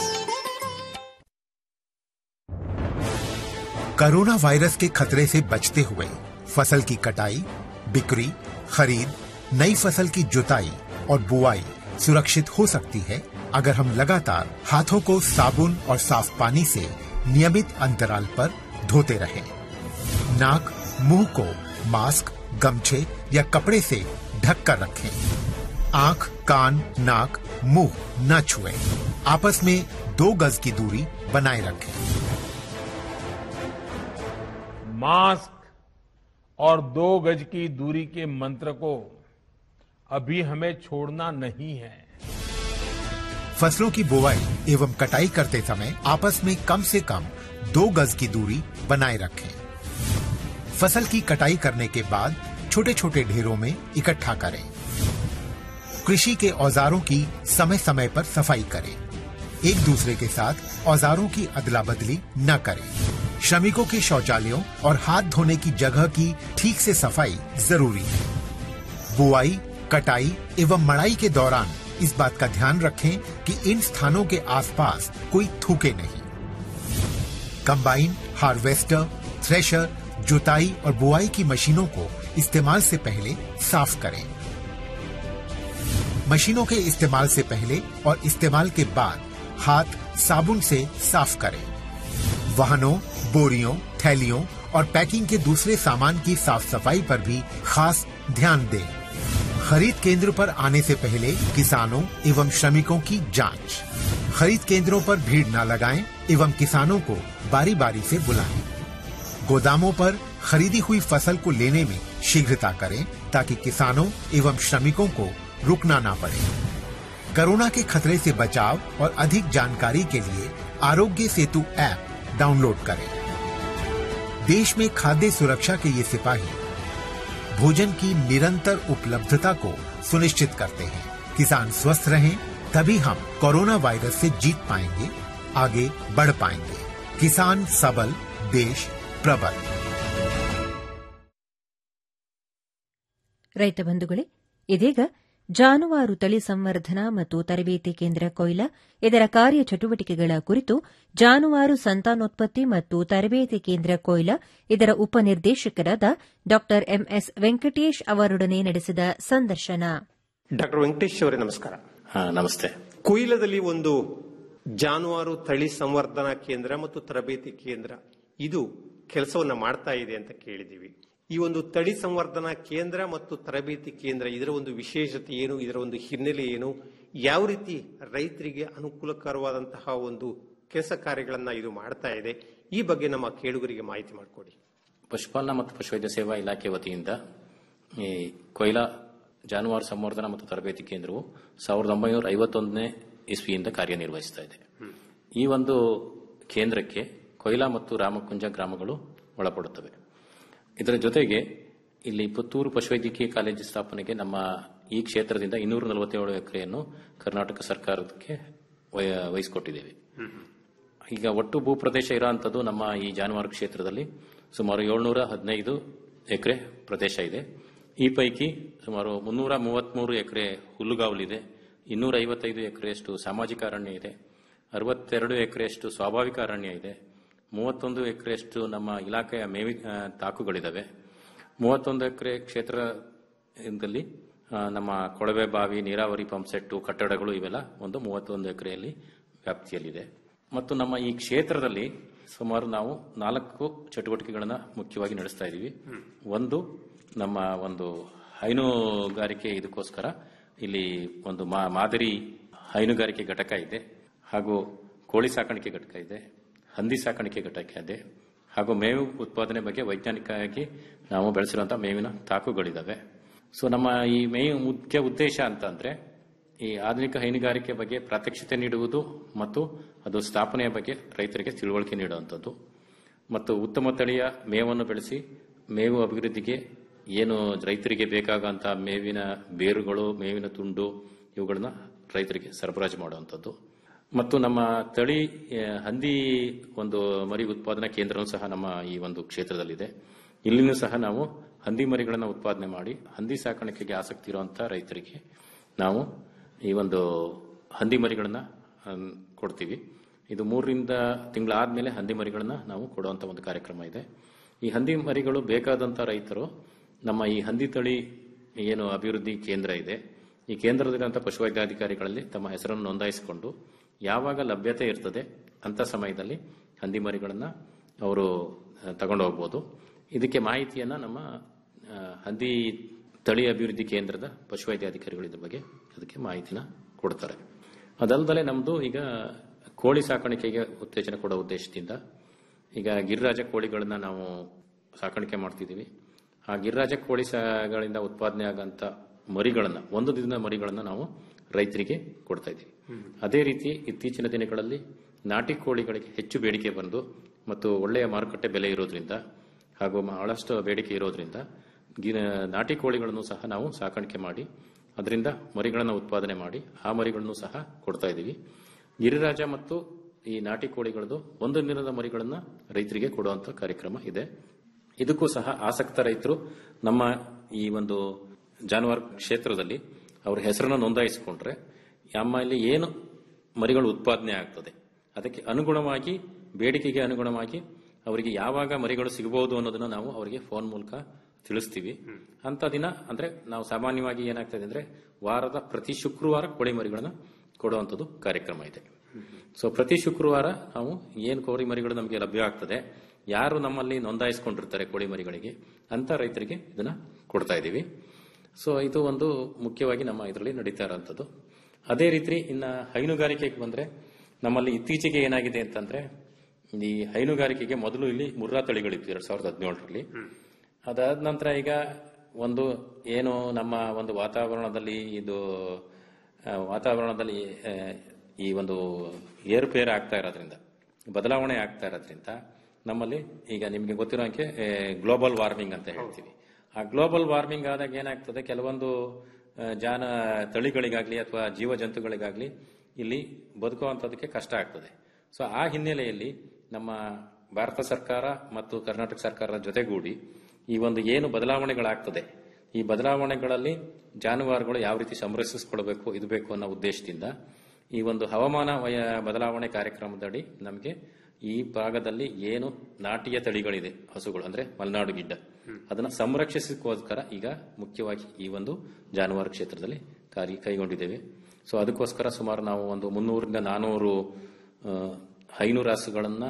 कोरोना वायरस के खतरे से बचते हुए फसल की कटाई बिक्री खरीद नई फसल की जुताई और बुआई सुरक्षित हो सकती है अगर हम लगातार हाथों को साबुन और साफ पानी से नियमित अंतराल पर धोते रहें। नाक मुंह को मास्क गमछे या कपड़े से ढक कर रखें आंख कान नाक मुंह न छुएं। आपस में दो गज की दूरी बनाए रखें मास्क और दो गज की दूरी के मंत्र को अभी हमें छोड़ना नहीं है फसलों की बुवाई एवं कटाई करते समय आपस में कम से कम दो गज की दूरी बनाए रखें फसल की कटाई करने के बाद छोटे छोटे ढेरों में इकट्ठा करें कृषि के औजारों की समय समय पर सफाई करें एक दूसरे के साथ औजारों की अदला बदली न करें श्रमिकों के शौचालयों और हाथ धोने की जगह की ठीक से सफाई जरूरी है बुआई कटाई एवं मड़ाई के दौरान इस बात का ध्यान रखें कि इन स्थानों के आसपास कोई थूके नहीं कंबाइन हार्वेस्टर थ्रेशर जुताई और बुआई की मशीनों को इस्तेमाल से पहले साफ करें मशीनों के इस्तेमाल से पहले और इस्तेमाल के बाद हाथ साबुन से साफ करें वाहनों बोरियों थैलियों और पैकिंग के दूसरे सामान की साफ सफाई पर भी खास ध्यान दें खरीद केंद्र पर आने से पहले किसानों एवं श्रमिकों की जांच खरीद केंद्रों पर भीड़ न लगाएं एवं किसानों को बारी बारी से बुलाएं गोदामों पर खरीदी हुई फसल को लेने में शीघ्रता करें ताकि किसानों एवं श्रमिकों को रुकना ना पड़े कोरोना के खतरे से बचाव और अधिक जानकारी के लिए आरोग्य सेतु ऐप डाउनलोड करें देश में खाद्य सुरक्षा के ये सिपाही भोजन की निरंतर उपलब्धता को सुनिश्चित करते हैं किसान स्वस्थ रहें तभी हम कोरोना वायरस से जीत पाएंगे आगे बढ़ पाएंगे किसान सबल देश प्रबल ರೈತ ಬಂಧುಗಳೇ ಇದೀಗ ಜಾನುವಾರು ತಳಿ ಸಂವರ್ಧನಾ ಮತ್ತು ತರಬೇತಿ ಕೇಂದ್ರ ಕೊಯ್ಲಾ ಇದರ ಕಾರ್ಯಚಟುವಟಿಕೆಗಳ ಕುರಿತು ಜಾನುವಾರು ಸಂತಾನೋತ್ಪತ್ತಿ ಮತ್ತು ತರಬೇತಿ ಕೇಂದ್ರ ಕೊಯ್ಲಾ ಇದರ ಉಪನಿರ್ದೇಶಕರಾದ ಡಾ ಎಂಎಸ್ ವೆಂಕಟೇಶ್ ಅವರೊಡನೆ ನಡೆಸಿದ ಸಂದರ್ಶನ ಡಾಕ್ಟರ್ ವೆಂಕಟೇಶ್ ಅವರೇ ನಮಸ್ಕಾರ ಹಾ ನಮಸ್ತೆ ಕೊಯ್ಲದಲ್ಲಿ ಒಂದು ಜಾನುವಾರು ತಳಿ ಸಂವರ್ಧನಾ ಕೇಂದ್ರ ಮತ್ತು ತರಬೇತಿ ಕೇಂದ್ರ ಇದು ಕೆಲಸವನ್ನ ಮಾಡ್ತಾ ಇದೆ ಅಂತ ಕೇಳಿದೀವಿ ಈ ಒಂದು ತಳಿ ಸಂವರ್ಧನಾ ಕೇಂದ್ರ ಮತ್ತು ತರಬೇತಿ ಕೇಂದ್ರ ಇದರ ಒಂದು ವಿಶೇಷತೆ ಏನು ಇದರ ಒಂದು ಹಿನ್ನೆಲೆ ಏನು ಯಾವ ರೀತಿ ರೈತರಿಗೆ ಅನುಕೂಲಕರವಾದಂತಹ ಒಂದು ಕೆಲಸ ಕಾರ್ಯಗಳನ್ನ ಇದು ಮಾಡ್ತಾ ಇದೆ ಈ ಬಗ್ಗೆ ನಮ್ಮ ಕೇಳುಗರಿಗೆ ಮಾಹಿತಿ ಮಾಡಿಕೊಡಿ ಪಶುಪಾಲನಾ ಮತ್ತು ಪಶುವೈದ್ಯ ಸೇವಾ ಇಲಾಖೆ ವತಿಯಿಂದ ಈ ಕೊಯ್ಲಾ ಜಾನುವಾರು ಸಂವರ್ಧನಾ ಮತ್ತು ತರಬೇತಿ ಕೇಂದ್ರವು ಸಾವಿರದ ಒಂಬೈನೂರ ಐವತ್ತೊಂದನೇ ಇಸ್ವಿಯಿಂದ ಕಾರ್ಯನಿರ್ವಹಿಸ್ತಾ ಇದೆ ಈ ಒಂದು ಕೇಂದ್ರಕ್ಕೆ ಕೊಯ್ಲಾ ಮತ್ತು ರಾಮಕುಂಜ ಗ್ರಾಮಗಳು ಒಳಪಡುತ್ತವೆ ಇದರ ಜೊತೆಗೆ ಇಲ್ಲಿ ಪುತ್ತೂರು ಪಶುವೈದ್ಯಕೀಯ ಕಾಲೇಜು ಸ್ಥಾಪನೆಗೆ ನಮ್ಮ ಈ ಕ್ಷೇತ್ರದಿಂದ ಇನ್ನೂರ ನಲವತ್ತೇಳು ಎಕರೆಯನ್ನು ಕರ್ನಾಟಕ ಸರ್ಕಾರಕ್ಕೆ ವಹ- ವಹಿಸಿಕೊಟ್ಟಿದ್ದೇವೆ ಈಗ ಒಟ್ಟು ಭೂಪ್ರದೇಶ ಇರುವಂತದ್ದು ನಮ್ಮ ಈ ಜಾನುವಾರು ಕ್ಷೇತ್ರದಲ್ಲಿ ಸುಮಾರು ಏಳ್ನೂರ ಹದಿನೈದು ಎಕರೆ ಪ್ರದೇಶ ಇದೆ ಈ ಪೈಕಿ ಸುಮಾರು ಮುನ್ನೂರ ಮೂವತ್ಮೂರು ಎಕರೆ ಹುಲ್ಲುಗಾವಲಿದೆ ಇನ್ನೂರ ಐವತ್ತೈದು ಎಕರೆಯಷ್ಟು ಸಾಮಾಜಿಕ ಅರಣ್ಯ ಇದೆ ಅರವತ್ತೆರಡು ಎಕರೆಯಷ್ಟು ಸ್ವಾಭಾವಿಕ ಅರಣ್ಯ ಇದೆ ಮೂವತ್ತೊಂದು ಎಕರೆಯಷ್ಟು ನಮ್ಮ ಇಲಾಖೆಯ ಮೇವಿ ಆ, ತಾಕುಗಳಿದಾವೆ ಮೂವತ್ತೊಂದು ಎಕರೆ ಕ್ಷೇತ್ರದಲ್ಲಿ ಆ, ನಮ್ಮ ಕೊಳವೆ ಬಾವಿ ನೀರಾವರಿ ಪಂಪ್ಸೆಟ್ಟು ಕಟ್ಟಡಗಳು ಇವೆಲ್ಲ ಒಂದು ಮೂವತ್ತೊಂದು ಎಕರೆಯಲ್ಲಿ ವ್ಯಾಪ್ತಿಯಲ್ಲಿದೆ ಮತ್ತು ನಮ್ಮ ಈ ಕ್ಷೇತ್ರದಲ್ಲಿ ಸುಮಾರು ನಾವು ನಾಲ್ಕು ಚಟುವಟಿಕೆಗಳನ್ನ ಮುಖ್ಯವಾಗಿ ನಡೆಸ್ತಾ ಇದ್ದೀವಿ ಒಂದು ನಮ್ಮ ಒಂದು ಹೈನುಗಾರಿಕೆ ಇದಕ್ಕೋಸ್ಕರ ಇಲ್ಲಿ ಒಂದು ಮಾ- ಮಾದರಿ ಹೈನುಗಾರಿಕೆ ಘಟಕ ಇದೆ ಹಾಗೂ ಕೋಳಿ ಸಾಕಾಣಿಕೆ ಘಟಕ ಇದೆ ಹಂದಿ ಸಾಕಾಣಿಕೆ ಘಟಕ ಇದೆ ಹಾಗೂ ಮೇವು ಉತ್ಪಾದನೆ ಬಗ್ಗೆ ವೈಜ್ಞಾನಿಕವಾಗಿ ನಾವು ಬೆಳೆಸಿರುವಂತಹ ಮೇವಿನ ತಾಕುಗಳಿದಾವೆ ಸೊ ನಮ್ಮ ಈ ಮೇವು ಮುಖ್ಯ ಉದ್ದೇಶ ಅಂತ ಅಂದ್ರೆ ಈ ಆಧುನಿಕ ಹೈನುಗಾರಿಕೆ ಬಗ್ಗೆ ಪ್ರಾತ್ಯಕ್ಷಿತೆ ನೀಡುವುದು ಮತ್ತು ಅದು ಸ್ಥಾಪನೆಯ ಬಗ್ಗೆ ರೈತರಿಗೆ ತಿಳುವಳಿಕೆ ನೀಡುವಂಥದ್ದು ಮತ್ತು ಉತ್ತಮ ತಳಿಯ ಮೇವನ್ನು ಬೆಳೆಸಿ ಮೇವು ಅಭಿವೃದ್ಧಿಗೆ ಏನು ರೈತರಿಗೆ ಬೇಕಾಗುವಂಥ ಮೇವಿನ ಬೇರುಗಳು ಮೇವಿನ ತುಂಡು ಇವುಗಳನ್ನ ರೈತರಿಗೆ ಸರಬರಾಜು ಮಾಡುವಂಥದ್ದು ಮತ್ತು ನಮ್ಮ ತಳಿ ಆ, ಹಂದಿ ಒಂದು ಮರಿ ಉತ್ಪಾದನಾ ಕೇಂದ್ರವೂ ಸಹ ನಮ್ಮ ಈ ಒಂದು ಕ್ಷೇತ್ರದಲ್ಲಿದೆ ಇಲ್ಲಿನೂ ಸಹ ನಾವು ಹಂದಿ ಮರಿಗಳನ್ನು ಉತ್ಪಾದನೆ ಮಾಡಿ ಹಂದಿ ಸಾಕಾಣಿಕೆಗೆ ಆಸಕ್ತಿ ಇರುವಂತಹ ರೈತರಿಗೆ ನಾವು ಈ ಒಂದು ಹಂದಿ ಮರಿಗಳನ್ನ ಅನ್, ಕೊಡ್ತೀವಿ ಇದು ಮೂರರಿಂದ ತಿಂಗಳಾದ್ಮೇಲೆ ಹಂದಿ ಮರಿಗಳನ್ನ ನಾವು ಕೊಡುವಂತ ಒಂದು ಕಾರ್ಯಕ್ರಮ ಇದೆ ಈ ಹಂದಿ ಮರಿಗಳು ಬೇಕಾದಂತ ರೈತರು ನಮ್ಮ ಈ ಹಂದಿ ತಳಿ ಏನು ಅಭಿವೃದ್ಧಿ ಕೇಂದ್ರ ಇದೆ ಈ ಕೇಂದ್ರದಲ್ಲಿರುವಂತಹ ಪಶುವೈದ್ಯಾಧಿಕಾರಿಗಳಲ್ಲಿ ತಮ್ಮ ಹೆಸರನ್ನು ನೋಂದಾಯಿಸಿಕೊಂಡು ಯಾವಾಗ ಲಭ್ಯತೆ ಇರ್ತದೆ ಅಂತ ಸಮಯದಲ್ಲಿ ಹಂದಿ ಮರಿಗಳನ್ನ ಅವರು ತಗೊಂಡು ಹೋಗ್ಬೋದು ಇದಕ್ಕೆ ಮಾಹಿತಿಯನ್ನ ನಮ್ಮ ಆ, ಹಂದಿ ತಳಿ ಅಭಿವೃದ್ಧಿ ಕೇಂದ್ರದ ಪಶುವೈದ್ಯಾಧಿಕಾರಿಗಳು ಇದ್ರ ಬಗ್ಗೆ ಅದಕ್ಕೆ ಮಾಹಿತಿನ ಕೊಡ್ತಾರೆ ಅದಲ್ಲದೆ ನಮ್ದು ಈಗ ಕೋಳಿ ಸಾಕಾಣಿಕೆಗೆ ಉತ್ತೇಜನ ಕೊಡೋ ಉದ್ದೇಶದಿಂದ ಈಗ ಗಿರಿರಾಜ ಕೋಳಿಗಳನ್ನ ನಾವು ಸಾಕಾಣಿಕೆ ಮಾಡ್ತಿದ್ದೀವಿ ಆ ಗಿರಿರಾಜ ಕೋಳಿ ಸಾಗಳಿಂದ ಉತ್ಪಾದನೆ ಆಗಂತ ಮರಿಗಳನ್ನ ಒಂದು ದಿನದ ಮರಿಗಳನ್ನ ನಾವು ರೈತರಿಗೆ ಕೊಡ್ತಾ ಇದ್ದೀವಿ ಅದೇ ರೀತಿ ಇತ್ತೀಚಿನ ದಿನಗಳಲ್ಲಿ ನಾಟಿ ಕೋಳಿಗಳಿಗೆ ಹೆಚ್ಚು ಬೇಡಿಕೆ ಬಂದು ಮತ್ತು ಒಳ್ಳೆಯ ಮಾರುಕಟ್ಟೆ ಬೆಲೆ ಇರೋದ್ರಿಂದ ಹಾಗೂ ಬಹಳಷ್ಟು ಬೇಡಿಕೆ ಇರೋದ್ರಿಂದ ಗಿ- ನಾಟಿ ಕೋಳಿಗಳನ್ನು ಸಹ ನಾವು ಸಾಕಾಣಿಕೆ ಮಾಡಿ ಅದರಿಂದ ಮರಿಗಳನ್ನು ಉತ್ಪಾದನೆ ಮಾಡಿ ಆ ಮರಿಗಳನ್ನು ಸಹ ಕೊಡ್ತಾ ಇದ್ದೀವಿ ಗಿರಿರಾಜ ಮತ್ತು ಈ ನಾಟಿ ಕೋಳಿಗಳದ್ದು ಒಂದು ದಿನದ ಮರಿಗಳನ್ನ ರೈತರಿಗೆ ಕೊಡುವಂತ ಕಾರ್ಯಕ್ರಮ ಇದೆ ಇದಕ್ಕೂ ಸಹ ಆಸಕ್ತ ರೈತರು ನಮ್ಮ ಈ ಒಂದು ಜಾನುವಾರು ಕ್ಷೇತ್ರದಲ್ಲಿ ಅವರ ಹೆಸರನ್ನು ನೋಂದಾಯಿಸಿಕೊಂಡ್ರೆ ನಮ್ಮಲ್ಲಿ ಏನು ಮರಿಗಳು ಉತ್ಪಾದನೆ ಆಗ್ತದೆ ಅದಕ್ಕೆ ಅನುಗುಣವಾಗಿ ಬೇಡಿಕೆಗೆ ಅನುಗುಣವಾಗಿ ಅವರಿಗೆ ಯಾವಾಗ ಮರಿಗಳು ಸಿಗಬಹುದು ಅನ್ನೋದನ್ನ ನಾವು ಅವರಿಗೆ ಫೋನ್ ಮೂಲಕ ತಿಳಿಸ್ತೀವಿ ಅಂತ ದಿನ ಅಂದ್ರೆ ನಾವು ಸಾಮಾನ್ಯವಾಗಿ ಏನಾಗ್ತದೆ ಅಂದ್ರೆ ವಾರದ ಪ್ರತಿ ಶುಕ್ರವಾರ ಕೋಳಿ ಮರಿಗಳನ್ನ ಕೊಡುವಂಥದ್ದು ಕಾರ್ಯಕ್ರಮ ಇದೆ ಸೊ ಪ್ರತಿ ಶುಕ್ರವಾರ ನಾವು ಏನು ಕೋಳಿ ಮರಿಗಳು ನಮಗೆ ಲಭ್ಯ ಆಗ್ತದೆ ಯಾರು ನಮ್ಮಲ್ಲಿ ನೋಂದಾಯಿಸಿಕೊಂಡಿರ್ತಾರೆ ಕೋಳಿ ಮರಿಗಳಿಗೆ ಅಂತ ರೈತರಿಗೆ ಇದನ್ನ ಕೊಡ್ತಾ ಇದ್ದೀವಿ ಸೊ ಇದು ಒಂದು ಮುಖ್ಯವಾಗಿ ನಮ್ಮ ಇದರಲ್ಲಿ ನಡೀತಾ ಇರೋಂಥದ್ದು ಅದೇ ರೀತಿ ಇನ್ನ ಹೈನುಗಾರಿಕೆಗೆ ಬಂದ್ರೆ ನಮ್ಮಲ್ಲಿ ಇತ್ತೀಚೆಗೆ ಏನಾಗಿದೆ ಅಂತಂದ್ರೆ ಈ ಹೈನುಗಾರಿಕೆಗೆ ಮೊದಲು ಇಲ್ಲಿ ಮುರ್ರಾ ತಳಿಗಳಿತ್ತು ಎರಡ್ ಸಾವಿರದ ಹದಿನೇಳರಲ್ಲಿ ಅದಾದ ನಂತರ ಈಗ ಒಂದು ಏನು ನಮ್ಮ ಒಂದು ವಾತಾವರಣದಲ್ಲಿ ಇದು ಆ, ವಾತಾವರಣದಲ್ಲಿ ಆ, ಈ ಒಂದು ಏರುಪೇರು ಆಗ್ತಾ ಇರೋದ್ರಿಂದ ಬದಲಾವಣೆ ಆಗ್ತಾ ಇರೋದ್ರಿಂದ ನಮ್ಮಲ್ಲಿ ಈಗ ನಿಮಗೆ ಗೊತ್ತಿರೋ ಹಾಗೆ ಗ್ಲೋಬಲ್ ವಾರ್ಮಿಂಗ್ ಅಂತ ಹೇಳ್ತೀವಿ ಆ ಗ್ಲೋಬಲ್ ವಾರ್ಮಿಂಗ್ ಆದಾಗ ಏನಾಗ್ತದೆ ಕೆಲವೊಂದು ಆ, ಜಾನ ತಳಿಗಳಿಗಾಗ್ಲಿ ಅಥವಾ ಜೀವ ಜಂತುಗಳಿಗಾಗ್ಲಿ ಇಲ್ಲಿ ಬದುಕುವಂಥದಕ್ಕೆ ಕಷ್ಟ ಆಗ್ತದೆ ಸೊ ಆ ಹಿನ್ನೆಲೆಯಲ್ಲಿ ನಮ್ಮ ಭಾರತ ಸರ್ಕಾರ ಮತ್ತು ಕರ್ನಾಟಕ ಸರ್ಕಾರದ ಜೊತೆಗೂಡಿ ಈ ಒಂದು ಏನು ಬದಲಾವಣೆಗಳಾಗ್ತದೆ ಈ ಬದಲಾವಣೆಗಳಲ್ಲಿ ಜಾನುವಾರುಗಳು ಯಾವ ರೀತಿ ಸಂರಕ್ಷಿಸಿಕೊಳ್ಬೇಕು ಇದು ಬೇಕು ಅನ್ನೋ ಉದ್ದೇಶದಿಂದ ಈ ಒಂದು ಹವಾಮಾನ ವಯ ಬದಲಾವಣೆ ಕಾರ್ಯಕ್ರಮದಡಿ ನಮಗೆ ಈ ಭಾಗದಲ್ಲಿ ಏನು ನಾಟಿಯ ತಳಿಗಳಿದೆ ಹಸುಗಳು ಅಂದ್ರೆ ಮಲೆನಾಡು ಗಿಡ್ಡ ಅದನ್ನ ಸಂರಕ್ಷಿಸೋಸ್ಕರ ಈಗ ಮುಖ್ಯವಾಗಿ ಈ ಒಂದು ಜಾನುವಾರು ಕ್ಷೇತ್ರದಲ್ಲಿ ಕಾರ್ಯ ಕೈಗೊಂಡಿದ್ದೇವೆ ಸೊ ಅದಕ್ಕೋಸ್ಕರ ಸುಮಾರು ನಾವು ಒಂದು ಮುನ್ನೂರಿಂದ ನಾನೂರು ಆ, ಹೈನು ರಾಸುಗಳನ್ನ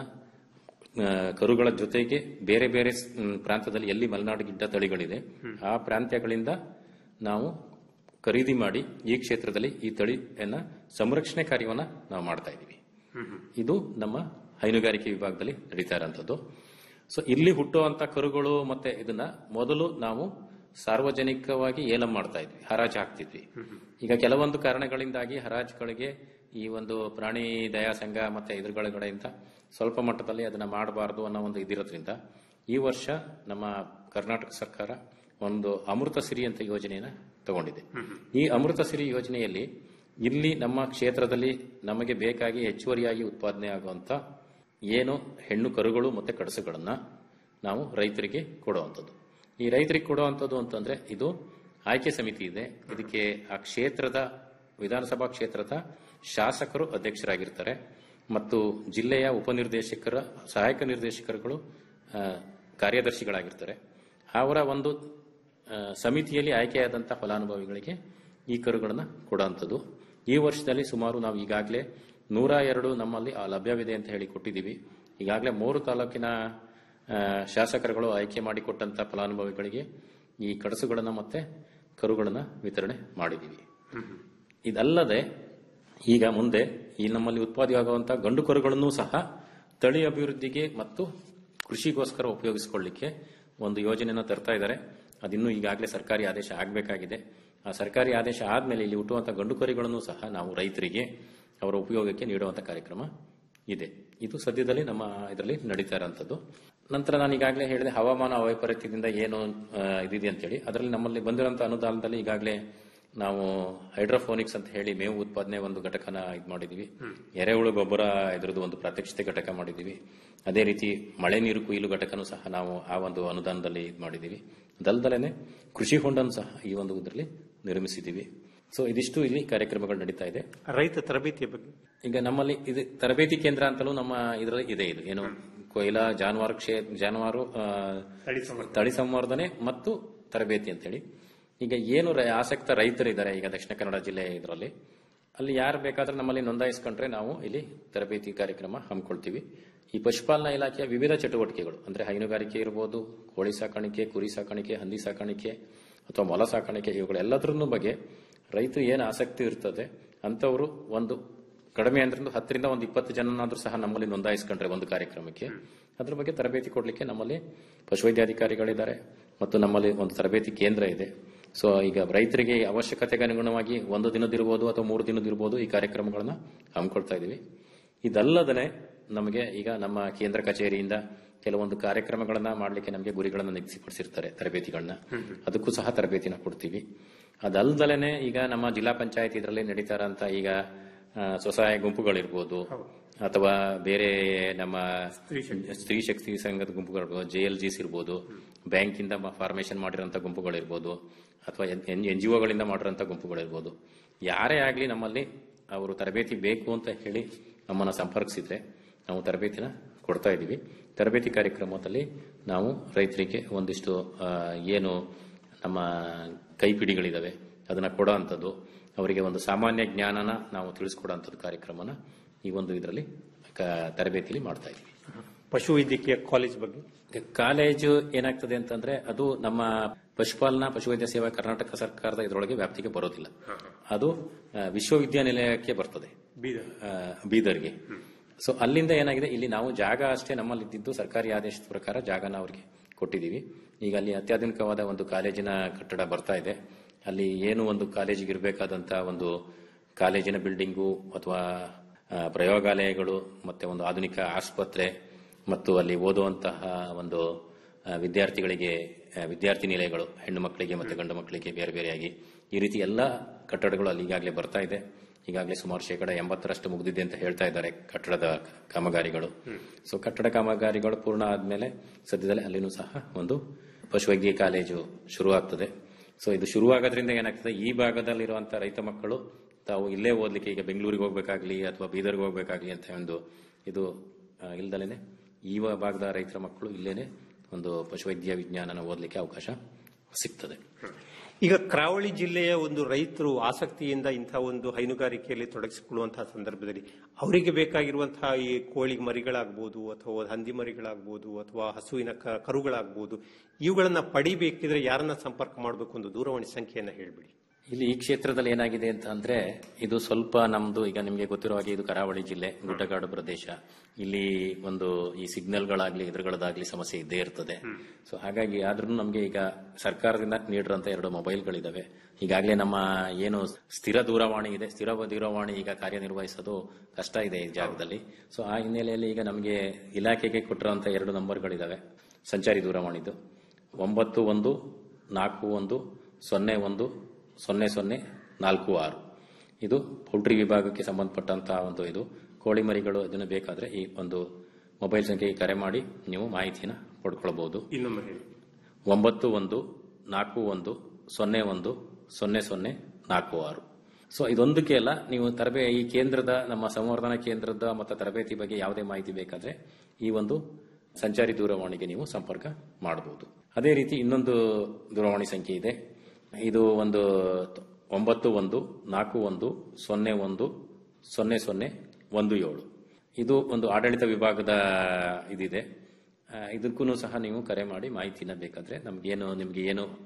ಆ, ಕರುಗಳ ಜೊತೆಗೆ ಬೇರೆ ಬೇರೆ ಸ್- ಮ್, ಪ್ರಾಂತದಲ್ಲಿ ಎಲ್ಲಿ ಮಲೆನಾಡು ಗಿಡ್ಡ ತಳಿಗಳಿದೆ ಆ ಪ್ರಾಂತ್ಯಗಳಿಂದ ನಾವು ಖರೀದಿ ಮಾಡಿ ಈ ಕ್ಷೇತ್ರದಲ್ಲಿ ಈ ತಳಿಯನ್ನ ಸಂರಕ್ಷಣೆ ಕಾರ್ಯವನ್ನ ನಾವು ಮಾಡ್ತಾ ಇದ್ದೀವಿ ಇದು ನಮ್ಮ ಹೈನುಗಾರಿಕೆ ವಿಭಾಗದಲ್ಲಿ ನಡೀತಾ ಇರೋಂಥದ್ದು ಸೊ ಇಲ್ಲಿ ಹುಟ್ಟುವಂತ ಕರುಗಳು ಮತ್ತೆ ಇದನ್ನ ಮೊದಲು ನಾವು ಸಾರ್ವಜನಿಕವಾಗಿ ಏಲಂ ಮಾಡ್ತಾ ಇದ್ವಿ ಹರಾಜು ಹಾಕ್ತಿದ್ವಿ ಈಗ ಕೆಲವೊಂದು ಕಾರಣಗಳಿಂದಾಗಿ ಹರಾಜುಗಳಿಗೆ ಈ ಒಂದು ಪ್ರಾಣಿ ದಯಾ ಸಂಘ ಮತ್ತೆ ಇದ್ರಗಳಿಂದ ಸ್ವಲ್ಪ ಮಟ್ಟದಲ್ಲಿ ಅದನ್ನ ಮಾಡಬಾರದು ಅನ್ನೋ ಒಂದು ಇದಿರೋದ್ರಿಂದ ಈ ವರ್ಷ ನಮ್ಮ ಕರ್ನಾಟಕ ಸರ್ಕಾರ ಒಂದು ಅಮೃತ ಸಿರಿ ಅಂತ ಯೋಜನೆಯನ್ನ ತಗೊಂಡಿದೆ ಈ ಅಮೃತ ಸಿರಿ ಯೋಜನೆಯಲ್ಲಿ ಇಲ್ಲಿ ನಮ್ಮ ಕ್ಷೇತ್ರದಲ್ಲಿ ನಮಗೆ ಬೇಕಾಗಿ ಹೆಚ್ಚುವರಿಯಾಗಿ ಉತ್ಪಾದನೆ ಆಗುವಂತ ಏನು ಹೆಣ್ಣು ಕರುಗಳು ಮತ್ತೆ ಕಡಸುಗಳನ್ನ ನಾವು ರೈತರಿಗೆ ಕೊಡುವಂಥದ್ದು ಈ ರೈತರಿಗೆ ಕೊಡುವಂಥದ್ದು ಅಂತಂದ್ರೆ ಇದು ಆಯ್ಕೆ ಸಮಿತಿ ಇದೆ ಇದಕ್ಕೆ ಆ ಕ್ಷೇತ್ರದ ವಿಧಾನಸಭಾ ಕ್ಷೇತ್ರದ ಶಾಸಕರು ಅಧ್ಯಕ್ಷರಾಗಿರ್ತಾರೆ ಮತ್ತು ಜಿಲ್ಲೆಯ ಉಪನಿರ್ದೇಶಕರ ಸಹಾಯಕ ನಿರ್ದೇಶಕರುಗಳು ಆ, ಕಾರ್ಯದರ್ಶಿಗಳಾಗಿರ್ತಾರೆ ಅವರ ಒಂದು ಆ, ಸಮಿತಿಯಲ್ಲಿ ಆಯ್ಕೆಯಾದಂತಹ ಫಲಾನುಭವಿಗಳಿಗೆ ಈ ಕರುಗಳನ್ನು ಕೊಡುವಂಥದ್ದು ಈ ವರ್ಷದಲ್ಲಿ ಸುಮಾರು ನಾವು ಈಗಾಗಲೇ ನೂರ ಎರಡು ನಮ್ಮಲ್ಲಿ ಆ ಲಭ್ಯವಿದೆ ಅಂತ ಹೇಳಿ ಕೊಟ್ಟಿದ್ದೀವಿ ಈಗಾಗಲೇ ಮೂರು ತಾಲೂಕಿನ ಆ, ಶಾಸಕರುಗಳು ಆಯ್ಕೆ ಮಾಡಿಕೊಟ್ಟಂತ ಫಲಾನುಭವಿಗಳಿಗೆ ಈ ಕಡಸುಗಳನ್ನು ಮತ್ತೆ ಕರುಗಳನ್ನ ವಿತರಣೆ ಮಾಡಿದ್ದೀವಿ ಇದಲ್ಲದೆ ಈಗ ಮುಂದೆ ಈ ನಮ್ಮಲ್ಲಿ ಉತ್ಪಾದನೆಯಾಗುವಂತಹ ಗಂಡು ಕರುಗಳನ್ನು ಸಹ ತಳಿ ಅಭಿವೃದ್ಧಿಗೆ ಮತ್ತು ಕೃಷಿಗೋಸ್ಕರ ಉಪಯೋಗಿಸಿಕೊಳ್ಳಿಕ್ಕೆ ಒಂದು ಯೋಜನೆಯನ್ನು ತರ್ತಾ ಇದ್ದಾರೆ ಅದಿನ್ನೂ ಈಗಾಗಲೇ ಸರ್ಕಾರಿ ಆದೇಶ ಆಗಬೇಕಾಗಿದೆ ಆ ಸರ್ಕಾರಿ ಆದೇಶ ಆದ್ಮೇಲೆ ಇಲ್ಲಿ ಹುಟ್ಟುವಂತಹ ಗಂಡು ಕರುಗಳನ್ನು ಸಹ ನಾವು ರೈತರಿಗೆ ಅವರ ಉಪಯೋಗಕ್ಕೆ ನೀಡುವಂತ ಕಾರ್ಯಕ್ರಮ ಇದೆ ಇದು ಸದ್ಯದಲ್ಲಿ ನಮ್ಮ ಇದರಲ್ಲಿ ನಡೀತಾ ಇರೋಂಥದ್ದು ನಂತರ ನಾನು ಈಗಾಗಲೇ ಹೇಳಿದೆ ಹವಾಮಾನ ವೈಪರೀತ್ಯದಿಂದ ಏನು ಆ, ಇದಿದೆ ಅಂತೇಳಿ ಅದರಲ್ಲಿ ನಮ್ಮಲ್ಲಿ ಬಂದಿರುವಂತಹ ಅನುದಾನದಲ್ಲಿ ಈಗಾಗಲೇ ನಾವು ಹೈಡ್ರೋಫೋನಿಕ್ಸ್ ಅಂತ ಹೇಳಿ ಮೇವು ಉತ್ಪಾದನೆ ಒಂದು ಘಟಕನ ಇದು ಮಾಡಿದೀವಿ ಎರೆಹುಳು ಗೊಬ್ಬರ ಇದ್ರದ್ದು ಒಂದು ಪ್ರಾತ್ಯಕ್ಷಿತೆ ಘಟಕ ಮಾಡಿದೀವಿ ಅದೇ ರೀತಿ ಮಳೆ ನೀರು ಕೊಯ್ಲು ಘಟಕನೂ ಸಹ ನಾವು ಆ ಒಂದು ಅನುದಾನದಲ್ಲಿ ಇದು ಮಾಡಿದೀವಿ ಅದಲ್ದಲೇನೆ ಕೃಷಿ ಹೊಂಡನ್ನು ಸಹ ಈ ಒಂದು ಇದರಲ್ಲಿ ನಿರ್ಮಿಸಿದೀವಿ ಸೊ ಇದಿಷ್ಟು ಇಲ್ಲಿ ಕಾರ್ಯಕ್ರಮಗಳು ನಡೀತಾ ಇದೆ ರೈತ ತರಬೇತಿಯ ಬಗ್ಗೆ ಈಗ ನಮ್ಮಲ್ಲಿ ಇದು ತರಬೇತಿ ಕೇಂದ್ರ ಅಂತಲೂ ನಮ್ಮ ಇದರಲ್ಲಿ ಇದೆ ಇದು ಏನು ಕೊಯ್ಲಾ ಜಾನುವಾರು ಕ್ಷೇ ಜಾನುವಾರು ಆ, ತಳಿ ಸಂವರ್ಧನೆ ಮತ್ತು ತರಬೇತಿ ಅಂತೇಳಿ ಈಗ ಏನು ರೈ- ಆಸಕ್ತ ರೈತರಿದ್ದಾರೆ ಈಗ ದಕ್ಷಿಣ ಕನ್ನಡ ಜಿಲ್ಲೆ ಇದರಲ್ಲಿ ಅಲ್ಲಿ ಯಾರು ಬೇಕಾದ್ರೆ ನಮ್ಮಲ್ಲಿ ನೋಂದಾಯಿಸ್ಕೊಂಡ್ರೆ ನಾವು ಇಲ್ಲಿ ತರಬೇತಿ ಕಾರ್ಯಕ್ರಮ ಹಮ್ಮಿಕೊಳ್ತೀವಿ ಈ ಪಶುಪಾಲನಾ ಇಲಾಖೆಯ ವಿವಿಧ ಚಟುವಟಿಕೆಗಳು ಅಂದ್ರೆ ಹೈನುಗಾರಿಕೆ ಇರ್ಬೋದು ಕೋಳಿ ಸಾಕಾಣಿಕೆ ಕುರಿ ಸಾಕಾಣಿಕೆ ಹಂದಿ ಸಾಕಾಣಿಕೆ ಅಥವಾ ಮೊಲ ಸಾಕಾಣಿಕೆ ಇವುಗಳೆಲ್ಲದರನ್ನು ಬಗ್ಗೆ ರೈತರು ಏನು ಆಸಕ್ತಿ ಇರ್ತದೆ ಅಂತವರು ಒಂದು ಕಡಿಮೆ ಅಂದ್ರೆ ಒಂದು ಹತ್ತರಿಂದ ಒಂದು ಇಪ್ಪತ್ತು ಜನನಾದ್ರೂ ಸಹ ನಮ್ಮಲ್ಲಿ ನೋಂದಾಯಿಸ್ಕೊಂಡ್ರೆ ಒಂದು ಕಾರ್ಯಕ್ರಮಕ್ಕೆ ಅದ್ರ ಬಗ್ಗೆ ತರಬೇತಿ ಕೊಡ್ಲಿಕ್ಕೆ ನಮ್ಮಲ್ಲಿ ಪಶುವೈದ್ಯಾಧಿಕಾರಿಗಳಿದ್ದಾರೆ ಮತ್ತು ನಮ್ಮಲ್ಲಿ ಒಂದು ತರಬೇತಿ ಕೇಂದ್ರ ಇದೆ ಸೊ ಈಗ ರೈತರಿಗೆ ಅವಶ್ಯಕತೆಗೆ ಅನುಗುಣವಾಗಿ ಒಂದು ದಿನದಿರ್ಬೋದು ಅಥವಾ ಮೂರು ದಿನದಿರ್ಬೋದು ಈ ಕಾರ್ಯಕ್ರಮಗಳನ್ನ ಹಮ್ಮಿಕೊಳ್ತಾ ಇದೀವಿ ಇದಲ್ಲದನೆ ನಮಗೆ ಈಗ ನಮ್ಮ ಕೇಂದ್ರ ಕಚೇರಿಯಿಂದ ಕೆಲವೊಂದು ಕಾರ್ಯಕ್ರಮಗಳನ್ನ ಮಾಡಲಿಕ್ಕೆ ನಮಗೆ ಗುರಿಗಳನ್ನ ನಿಗದಿಪಡಿಸಿರ್ತಾರೆ ತರಬೇತಿಗಳನ್ನ ಅದಕ್ಕೂ ಸಹ ತರಬೇತಿನ ಕೊಡ್ತೀವಿ ಅದಲ್ದಲೇನೆ ಈಗ ನಮ್ಮ ಜಿಲ್ಲಾ ಪಂಚಾಯತ್ ಇದರಲ್ಲಿ ನಡೀತಾ ಇರೋಂಥ ಈಗ ಆ, ಸ್ವಸಹಾಯ ಗುಂಪುಗಳಿರ್ಬೋದು ಅಥವಾ ಬೇರೆ ನಮ್ಮ ಸ್ತ್ರೀ ಶಕ್ತಿ ಸಂಘದ ಗುಂಪುಗಳು ಜೆ ಎಲ್ ಜಿಸ್ ಇರ್ಬೋದು ಬ್ಯಾಂಕಿಂದ ಫಾರ್ಮೇಶನ್ ಮಾಡಿರೋಂಥ ಗುಂಪುಗಳಿರ್ಬೋದು ಅಥವಾ ಎನ್ ಜಿ ಒಗಳಿಂದ ಮಾಡಿರೋಂಥ ಗುಂಪುಗಳಿರ್ಬೋದು ಯಾರೇ ಆಗಲಿ ನಮ್ಮಲ್ಲಿ ಅವರು ತರಬೇತಿ ಬೇಕು ಅಂತ ಹೇಳಿ ನಮ್ಮನ್ನು ಸಂಪರ್ಕಿಸಿದ್ರೆ ನಾವು ತರಬೇತಿನ ಕೊಡ್ತಾ ಇದ್ದೀವಿ ತರಬೇತಿ ಕಾರ್ಯಕ್ರಮದಲ್ಲಿ ನಾವು ರೈತರಿಗೆ ಒಂದಿಷ್ಟು ಆ, ಏನು ನಮ್ಮ ಕೈಪಿಡಿಗಳಿದಾವೆ ಅದನ್ನ ಕೊಡೋ ಅಂಥದ್ದು ಅವರಿಗೆ ಒಂದು ಸಾಮಾನ್ಯ ಜ್ಞಾನನ ನಾವು ತಿಳಿಸ್ಕೊಡೋ ಅಂಥದ್ದು ಕಾರ್ಯಕ್ರಮನ ಈ ಒಂದು ಇದರಲ್ಲಿ ತರಬೇತಿಲಿ ಮಾಡ್ತಾ ಇದ್ದೀವಿ ಪಶುವೈದ್ಯಕೀಯ ಕಾಲೇಜ್ ಬಗ್ಗೆ ಈಗ ಕಾಲೇಜು ಏನಾಗ್ತದೆ ಅಂತಂದ್ರೆ ಅದು ನಮ್ಮ ಪಶುಪಾಲನಾ ಪಶುವೈದ್ಯ ಸೇವಾ ಕರ್ನಾಟಕ ಸರ್ಕಾರದ ಇದರೊಳಗೆ ವ್ಯಾಪ್ತಿಗೆ ಬರೋದಿಲ್ಲ ಅದು ಆ, ವಿಶ್ವವಿದ್ಯಾನಿಲಯಕ್ಕೆ ಬರ್ತದೆ ಆ, ಬೀದರ್ಗೆ ಸೊ ಅಲ್ಲಿಂದ ಏನಾಗಿದೆ ಇಲ್ಲಿ ನಾವು ಜಾಗ ಅಷ್ಟೇ ನಮ್ಮಲ್ಲಿ ಇದ್ದಿದ್ದು ಸರ್ಕಾರಿ ಆದೇಶದ ಪ್ರಕಾರ ಜಾಗನ ಅವರಿಗೆ ಕೊಟ್ಟಿದ್ದೀವಿ ಈಗ ಅಲ್ಲಿ ಅತ್ಯಾಧುನಿಕವಾದ ಒಂದು ಕಾಲೇಜಿನ ಕಟ್ಟಡ ಬರ್ತಾ ಇದೆ ಅಲ್ಲಿ ಏನು ಒಂದು ಕಾಲೇಜಿಗೆ ಇರಬೇಕಾದಂತ ಒಂದು ಕಾಲೇಜಿನ ಬಿಲ್ಡಿಂಗು ಅಥವಾ ಆ, ಪ್ರಯೋಗಾಲಯಗಳು ಮತ್ತೆ ಒಂದು ಆಧುನಿಕ ಆಸ್ಪತ್ರೆ ಮತ್ತು ಅಲ್ಲಿ ಓದುವಂತಹ ಒಂದು ಆ, ವಿದ್ಯಾರ್ಥಿಗಳಿಗೆ ಆ, ವಿದ್ಯಾರ್ಥಿ ನಿಲಯಗಳು ಹೆಣ್ಣು ಮಕ್ಕಳಿಗೆ ಮತ್ತೆ ಗಂಡು ಮಕ್ಕಳಿಗೆ ಬೇರೆ ಬೇರೆಯಾಗಿ ಈ ರೀತಿ ಎಲ್ಲ ಕಟ್ಟಡಗಳು ಅಲ್ಲಿ ಈಗಾಗಲೇ ಬರ್ತಾ ಇದೆ ಈಗಾಗಲೇ ಸುಮಾರು ಶೇಕಡ ಎಂಬತ್ತರಷ್ಟು ಮುಗಿದಿದೆ ಅಂತ ಹೇಳ್ತಾ ಇದ್ದಾರೆ ಕಟ್ಟಡದ ಕಾಮಗಾರಿಗಳು ಸೊ ಕಟ್ಟಡ ಕಾಮಗಾರಿಗಳು ಪೂರ್ಣ ಆದ್ಮೇಲೆ ಸದ್ಯದಲ್ಲೇ ಅಲ್ಲಿನೂ ಸಹ ಒಂದು ಪಶುವೈದ್ಯ ಕಾಲೇಜು ಶುರುವಾಗ್ತದೆ ಸೊ ಇದು ಶುರುವಾಗೋದ್ರಿಂದ ಏನಾಗ್ತದೆ ಈ ಭಾಗದಲ್ಲಿರುವಂತಹ ರೈತ ಮಕ್ಕಳು ತಾವು ಇಲ್ಲೇ ಓದ್ಲಿಕ್ಕೆ ಈಗ ಬೆಂಗಳೂರಿಗೆ ಹೋಗ್ಬೇಕಾಗ್ಲಿ ಅಥವಾ ಬೀದರ್ಗೆ ಹೋಗ್ಬೇಕಾಗ್ಲಿ ಅಂತ ಒಂದು ಇದು ಆ, ಇಲ್ದಲೇನೆ ಈ ಭಾಗದ ರೈತರ ಮಕ್ಕಳು ಇಲ್ಲೇನೆ ಒಂದು ಪಶುವೈದ್ಯ ವಿಜ್ಞಾನನ ಓದಲಿಕ್ಕೆ ಅವಕಾಶ ಸಿಗ್ತದೆ ಈಗ ಕರಾವಳಿ ಜಿಲ್ಲೆಯ ಒಂದು ರೈತರು ಆಸಕ್ತಿಯಿಂದ ಇಂತಹ ಒಂದು ಹೈನುಗಾರಿಕೆಯಲ್ಲಿ ತೊಡಗಿಸಿಕೊಳ್ಳುವಂತಹ ಸಂದರ್ಭದಲ್ಲಿ ಅವರಿಗೆ ಬೇಕಾಗಿರುವಂತಹ ಈ ಕೋಳಿ ಮರಿಗಳಾಗ್ಬೋದು ಅಥವಾ ಹಂದಿ ಮರಿಗಳಾಗ್ಬೋದು ಅಥವಾ ಹಸುವಿನ ಕ- ಕರುಗಳಾಗ್ಬೋದು ಇವುಗಳನ್ನ ಪಡಿಬೇಕಿದ್ರೆ ಯಾರನ್ನ ಸಂಪರ್ಕ ಮಾಡಬೇಕು ಒಂದು ದೂರವಾಣಿ ಸಂಖ್ಯೆಯನ್ನ ಹೇಳ್ಬಿಡಿ ಇಲ್ಲಿ ಈ ಕ್ಷೇತ್ರದಲ್ಲಿ ಏನಾಗಿದೆ ಅಂತ ಅಂದ್ರೆ ಇದು ಸ್ವಲ್ಪ ನಮ್ದು ಈಗ ನಿಮಗೆ ಗೊತ್ತಿರೋ ಹಾಗೆ ಇದು ಕರಾವಳಿ ಜಿಲ್ಲೆ ಗುಡ್ಡಗಾಡು ಪ್ರದೇಶ ಇಲ್ಲಿ ಒಂದು ಈ ಸಿಗ್ನಲ್ಗಳಾಗ್ಲಿ ಇದ್ರಗಳದಾಗ್ಲಿ ಸಮಸ್ಯೆ ಇದ್ದೇ ಇರ್ತದೆ ಸೊ ಹಾಗಾಗಿ ಆದ್ರೂ ನಮಗೆ ಈಗ ಸರ್ಕಾರದಿಂದ ನೀಡಿರೋಂಥ ಎರಡು ಮೊಬೈಲ್ಗಳಿದಾವೆ ಈಗಾಗಲೇ ನಮ್ಮ ಏನು ಸ್ಥಿರ ದೂರವಾಣಿ ಇದೆ ಸ್ಥಿರ ದೂರವಾಣಿ ಈಗ ಕಾರ್ಯನಿರ್ವಹಿಸೋದು ಕಷ್ಟ ಇದೆ ಈ ಜಾಗದಲ್ಲಿ ಸೊ ಆ ಹಿನ್ನೆಲೆಯಲ್ಲಿ ಈಗ ನಮಗೆ ಇಲಾಖೆಗೆ ಕೊಟ್ಟಿರುವಂತ ಎರಡು ನಂಬರ್ಗಳಿದಾವೆ ಸಂಚಾರಿ ದೂರವಾಣಿದು ಒಂಬತ್ತು ಒಂದು ನಾಲ್ಕು ಒಂದು ಸೊನ್ನೆ ಒಂದು ಸೊನ್ನೆ ಸೊನ್ನೆ ನಾಲ್ಕು ಆರು ಇದು ಪೌಲ್ಟ್ರಿ ವಿಭಾಗಕ್ಕೆ ಸಂಬಂಧಪಟ್ಟಂತಹ ಒಂದು ಇದು ಕೋಳಿ ಮರಿಗಳು ಅದನ್ನು ಬೇಕಾದ್ರೆ ಈ ಒಂದು ಮೊಬೈಲ್ ಸಂಖ್ಯೆಗೆ ಕರೆ ಮಾಡಿ ನೀವು ಮಾಹಿತಿನ ಪಡ್ಕೊಳ್ಬಹುದು ಇನ್ನೊಮ್ಮೆ ಹೇಳಿ ಒಂಬತ್ತು ಒಂದು ನಾಲ್ಕು ಒಂದು ಸೊನ್ನೆ ಒಂದು ಸೊನ್ನೆ ಸೊನ್ನೆ ನಾಲ್ಕು ಆರು ಸೊ ಇದೊಂದಕ್ಕೆ ಅಲ್ಲ ನೀವು ತರಬೇ ಈ ಕೇಂದ್ರದ ನಮ್ಮ ಸಂವರ್ಧನಾ ಕೇಂದ್ರದ ಮತ್ತು ತರಬೇತಿ ಬಗ್ಗೆ ಯಾವುದೇ ಮಾಹಿತಿ ಬೇಕಾದ್ರೆ ಈ ಒಂದು ಸಂಚಾರಿ ದೂರವಾಣಿಗೆ ನೀವು ಸಂಪರ್ಕ ಮಾಡಬಹುದು ಅದೇ ರೀತಿ ಇನ್ನೊಂದು ದೂರವಾಣಿ ಸಂಖ್ಯೆ ಇದೆ ಇದು ಒಂದು ಒಂಬತ್ತು ಒಂದು ನಾಲ್ಕು ಒಂದು ಸೊನ್ನೆ ಒಂದು ಸೊನ್ನೆ ಸೊನ್ನೆ ಒಂದು ಏಳು ಇದು ಒಂದು ಆಡಳಿತ ವಿಭಾಗದ ಇದಿದೆ ಆ, ಇದಕ್ಕೂ ಸಹ ನೀವು ಕರೆ ಮಾಡಿ ಮಾಹಿತಿನ ಬೇಕಾದ್ರೆ ನಮ್ಗೇನು ನಿಮ್ಗೆ ಏನು